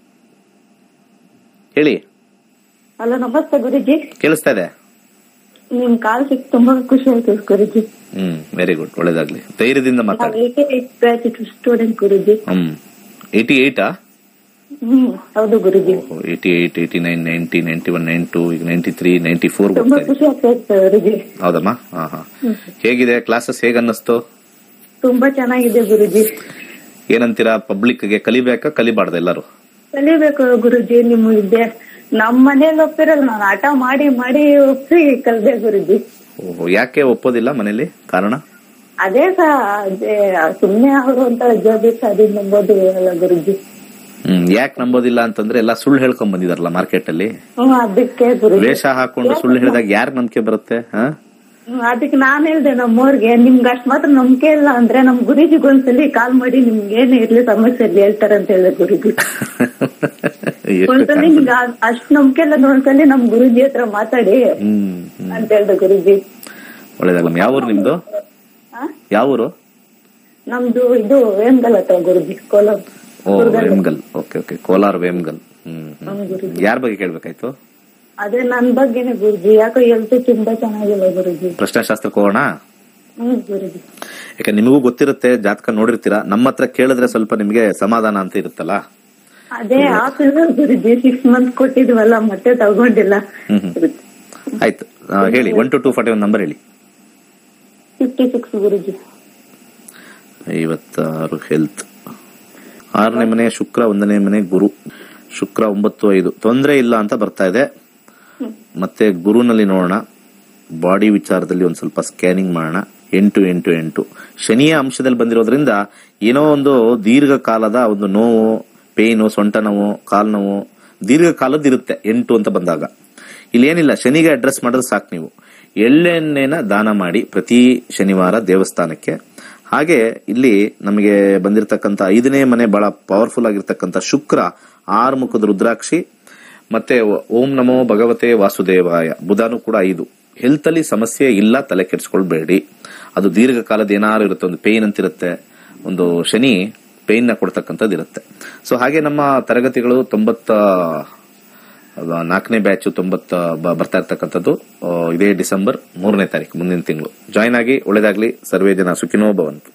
ಹೇಳಿ ಹಲೋ ನಮಸ್ತೆ ಗುರುಜಿ ಕೇಳಿಸ್ತಾ ಇದೆ ನಿಮ್ ಕಾಲ್ ಸಿಕ್ ತುಂಬಾ ಖುಷಿ ಆಯ್ತು ಗುರುಜಿ ಹ್ಮ್ ವೆರಿ ಗುಡ್ ಒಳ್ಳೇದಾಗ್ಲಿ ಧೈರ್ಯದಿಂದ ಮಾತಾಡಿ ಸ್ಟೂಡೆಂಟ್ ಗುರುಜಿ ಹ್ಮ್ ಏಯ್ಟಿ ಏಯ್ಟಾ ಹ್ಮ್ ಹೌದು ಗುರುಜಿ eighty eight eighty nine ninety ninety one nine two ಈಗ ನೈನ್ಟಿ ತ್ರೀ ನೈನ್ಟಿ ಫೋರ್ ತುಂಬಾ ಹೋಗ್ತಾ ಇದೆ ಖುಷಿ ಆಗ್ತಾ ಇತ್ತು ಗುರುಜಿ ಹೌದಮ್ಮ ಹಾ ಹಾ ಹೇಗಿದೆ ಕ್ಲಾಸಸ್ ಹೇಗೆ ಅನ್ನಿಸ್ತು ತುಂಬಾ ಚೆನ್ನಾಗಿದೆ ಗುರುಜಿ ಏನಂತೀರಾ ಪಬ್ಲಿಕ್ಗೆ ಕಲಿಬೇಕಾ ಕಲಿಬಾರ್ದ ಎಲ್ಲರೂ ಕಲಿಬೇಕು ಗುರುಜಿ ನಿಮ್ ವಿದ್ಯೆ ನಮ್ ಮನೇಲಿ ಒಪ್ಪಿರಲ್ಲ ನಾನು ಆಟ ಮಾಡಿ ಮಾಡಿ ಒಪ್ಪಿ ಕಲ್ದೆ ಗುರುಜಿ ಓಹೋ ಯಾಕೆ ಒಪ್ಪೋದಿಲ್ಲ ಮನೇಲಿ ಕಾರಣ ಅದೇ ಸಹ ಅದೇ ಸುಮ್ನೆ ಅವರು ಅಂತ ಜೋಬಿಸ್ ಅದನ್ನ ನಂಬೋದು ಅಲ್ಲ ಗುರುಜಿ ಹ್ಮ್ ಯಾಕೆ ನಂಬೋದಿಲ್ಲ ಅಂತಂದ್ರೆ ಎಲ್ಲ ಸುಳ್ಳು ಹೇಳ್ಕೊಂಡ್ ಬಂದಿದಾರಲ್ಲ ಮಾರ್ಕೆಟ್ ಅಲ್ಲಿ ಹ್ಮ್ ಅದಕ್ಕೆ ಗುರುಜಿ ವೇಷ ಹಾಕೊಂಡು ಸುಳ್ಳು ಹೇಳಿದಾಗ ಯಾರ್ ನಂಬಿಕೆ ಬರುತ್ತೆ ಹಾ ಹ್ಮ್, ಅದಕ್ಕೆ ನಾನ್ ಹೇಳ್ದೆ ನಮ್ಮವ್ರಿಗೆ ನಿಮ್ಗೆ ಅಷ್ಟ್ ಮಾತ್ರ ನಂಬಿಕೆ ಇಲ್ಲ ಅಂದ್ರೆ ನಮ್ ಗುರುಜಿಗೆ ಒಂದ್ಸಲಿ ಕಾಲ್ ಮಾಡಿ ನಿಮ್ಗೆ ಏನೇ ಇರ್ಲಿ ಸಮಸ್ಯೆ ಇರ್ಲಿ ಹೇಳ್ತಾರೆ ಅಂತ ಹೇಳಿದೆ ಗುರುಜಿ ಎಷ್ಟು ಒಂದ್ಸಲಿ confident. ನಿಮ್ಗೆ ಆ- ಅಷ್ಟ್ ನಂಬಿಕೆ ಇಲ್ಲ ಒಂದ್ಸಲಿ ನಮ್ ಗುರುಜಿ ಹತ್ರ ಮಾತಾಡಿ ಹ್ಮ್ ಹ್ಮ್. ಅಂತ ಹೇಳ್ದೆ ಗುರುಜಿ ಒಳ್ಳೇದಾಗಲ್ಲ ಯಾವ ಊರು ನಿಮ್ದು ಆ? ಯಾವ ಊರು ನಮ್ದು ಇದು ವೇಮ್ಗಲ್ ಹತ್ರ ಗುರುಜಿ ಕೋಲಾರ್ ಓ ವೇಮ್ಗಲ್ ಓಕೆ ಓಕೆ ಕೋಲಾರ್ ವೇಮ್ಗಲ್ ಹ್ಮ್ ಹ್ಮ್, ಗುರುಜಿ. ಯಾರ ಬಗ್ಗೆ ಕೇಳ್ಬೇಕಾಯ್ತು ಅದೇ ನನ್ ಬಗ್ಗೆನೆ ಗುರುಜಿ ಯಾಕೋ ಹೆಲ್ತ್ ತುಂಬಾ ಚೆನ್ನಾಗಿಲ್ಲ ಗುರುಜಿ ಪ್ರಶ್ನೆಶಾಸ್ತ್ರಕ್ಕೆ ಹೋಗೋಣ ಹ್ಮ್ ಗುರುಜಿ ಯಾಕೆ ನಿಮಗೂ ಗೊತ್ತಿರುತ್ತೆ ಜಾತಕ ನೋಡಿರ್ತೀರಾ ನಮ್ಮ ಹತ್ರ ಕೇಳಿದ್ರೆ ಸ್ವಲ್ಪ ನಿಮಗೆ ಸಮಾಧಾನ ಅಂತ ಇರುತ್ತಲ್ಲ ಅದೇ ಆಫೀಸ್ ಗುರುಜಿ ಸಿಕ್ಸ್ ಮಂತ್ ಕೊಟ್ಟಿದ್ವಲ್ಲ ಮತ್ತೆ ತಗೊಂಡಿಲ್ಲ ಹ್ಮ್ ಹ್ಮ್. ಆಯ್ತು ಆ, ಹೇಳಿ one to two forty one number ಹೇಳಿ ಫಿಫ್ಟಿ ಸಿಕ್ಸ್ ಗುರುಜಿ ಐವತ್ತಾರು ಹೆಲ್ತ್ ಆರನೇ ಮನೆ ಶುಕ್ರ ಒಂದನೇ ಮನೆ ಗುರು ಶುಕ್ರ ಒಂಬತ್ತು ಐದು ತೊಂದರೆ ಇಲ್ಲ ಅಂತ ಬರ್ತಾ ಇದೆ ಮತ್ತೆ ಗುರುನಲ್ಲಿ ನೋಡೋಣ ಬಾಡಿ ವಿಚಾರದಲ್ಲಿ ಒಂದ್ ಸ್ವಲ್ಪ ಸ್ಕ್ಯಾನಿಂಗ್ ಮಾಡೋಣ ಎಂಟು ಎಂಟು ಎಂಟು ಶನಿಯ ಅಂಶದಲ್ಲಿ ಬಂದಿರೋದ್ರಿಂದ ಏನೋ ಒಂದು ದೀರ್ಘಕಾಲದ ಒಂದು ನೋವು ಪೇನು ಸೊಂಟ ನೋವು ಕಾಲು ನೋವು ದೀರ್ಘಕಾಲದ್ದು ಇರುತ್ತೆ ಎಂಟು ಅಂತ ಬಂದಾಗ ಇಲ್ಲಿ ಏನಿಲ್ಲ ಶನಿಗೆ ಅಡ್ರೆಸ್ ಮಾಡಿದ್ರೆ ಸಾಕು ನೀವು ಎಳ್ಳೆಣ್ಣೆನ ದಾನ ಮಾಡಿ ಪ್ರತಿ ಶನಿವಾರ ದೇವಸ್ಥಾನಕ್ಕೆ ಹಾಗೆ ಇಲ್ಲಿ ನಮಗೆ ಬಂದಿರತಕ್ಕಂತ ಐದನೇ ಮನೆ ಬಹಳ ಪವರ್ಫುಲ್ ಆಗಿರ್ತಕ್ಕಂಥ ಶುಕ್ರ ಆರು ಮುಖದ ರುದ್ರಾಕ್ಷಿ ಮತ್ತೆ ಓಂ ನಮೋ ಭಗವತೆ ವಾಸುದೇವಾಯ ಬುಧನು ಕೂಡ ಐದು ಹೆಲ್ತ್ ಅಲ್ಲಿ ಸಮಸ್ಯೆ ಇಲ್ಲ ತಲೆ ಕೆಡಿಸ್ಕೊಳ್ಬೇಡಿ ಅದು ದೀರ್ಘಕಾಲದ ಏನಾರು ಇರುತ್ತೆ ಒಂದು ಪೇನ್ ಅಂತಿರುತ್ತೆ ಒಂದು ಶನಿ ಪೇನ್ ನ ಕೊಡ್ತಕ್ಕಂಥದ್ದು ಇರುತ್ತೆ ಸೊ ಹಾಗೆ ನಮ್ಮ ತರಗತಿಗಳು ತೊಂಬತ್ತ ನಾಲ್ಕನೇ ಬ್ಯಾಚ್ ತೊಂಬತ್ತ ಬ- ಬರ್ತಾ ಇರ್ತಕ್ಕಂಥದ್ದು ಆ, ಇದೇ ಡಿಸೆಂಬರ್ ಮೂರನೇ ತಾರೀಕು ಮುಂದಿನ ತಿಂಗಳು ಜಾಯ್ನ್ ಆಗಿ ಒಳ್ಳೇದಾಗ್ಲಿ ಸರ್ವೇ ಜನ ಸುಖಿನೋ ಭವಂತು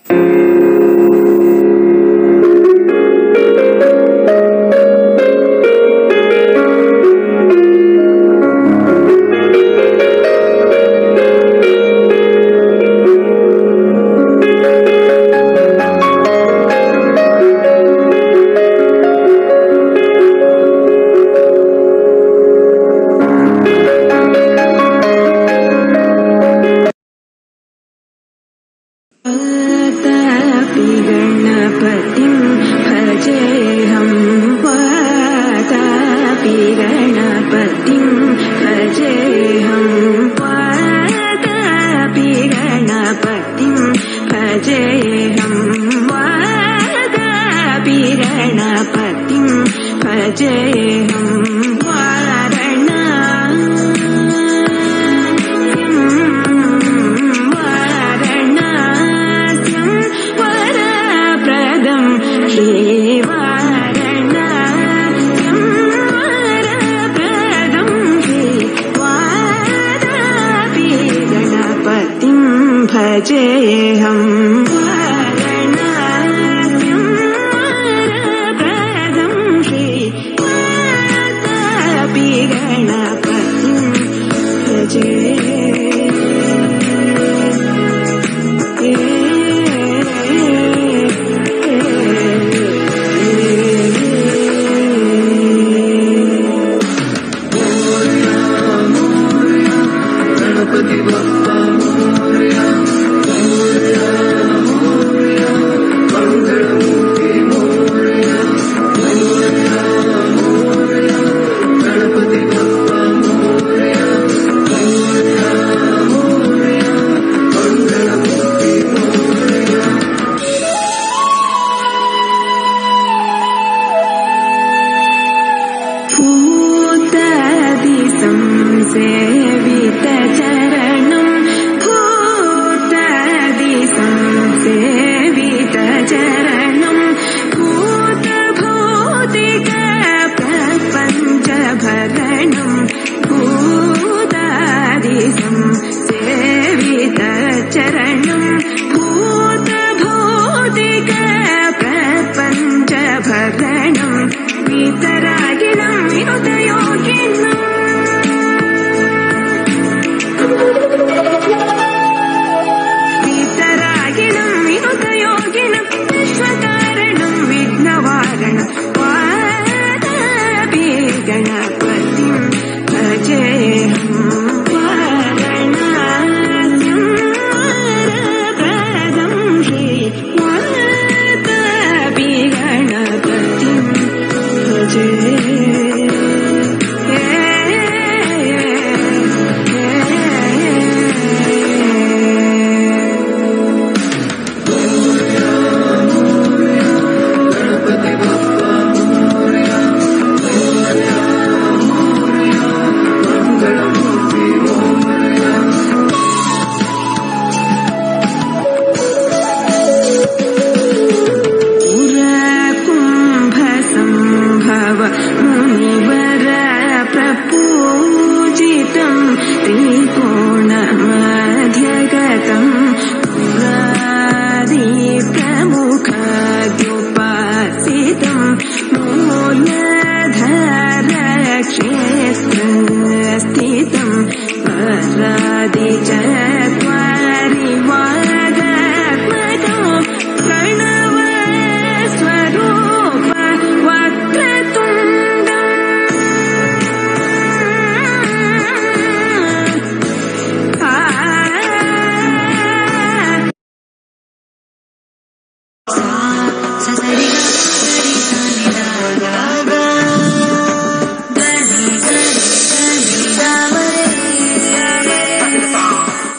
वातापि गणपतिं भजेऽहं वातापि गणपतिं भजेऽहं वातापि गणपतिं भजेऽहं वातापि गणपतिं भजेऽहं वारणास्यं वरप्रदं हे वारणास्यं वरप्रदं हे वादापि गणपतिं भजेऽहं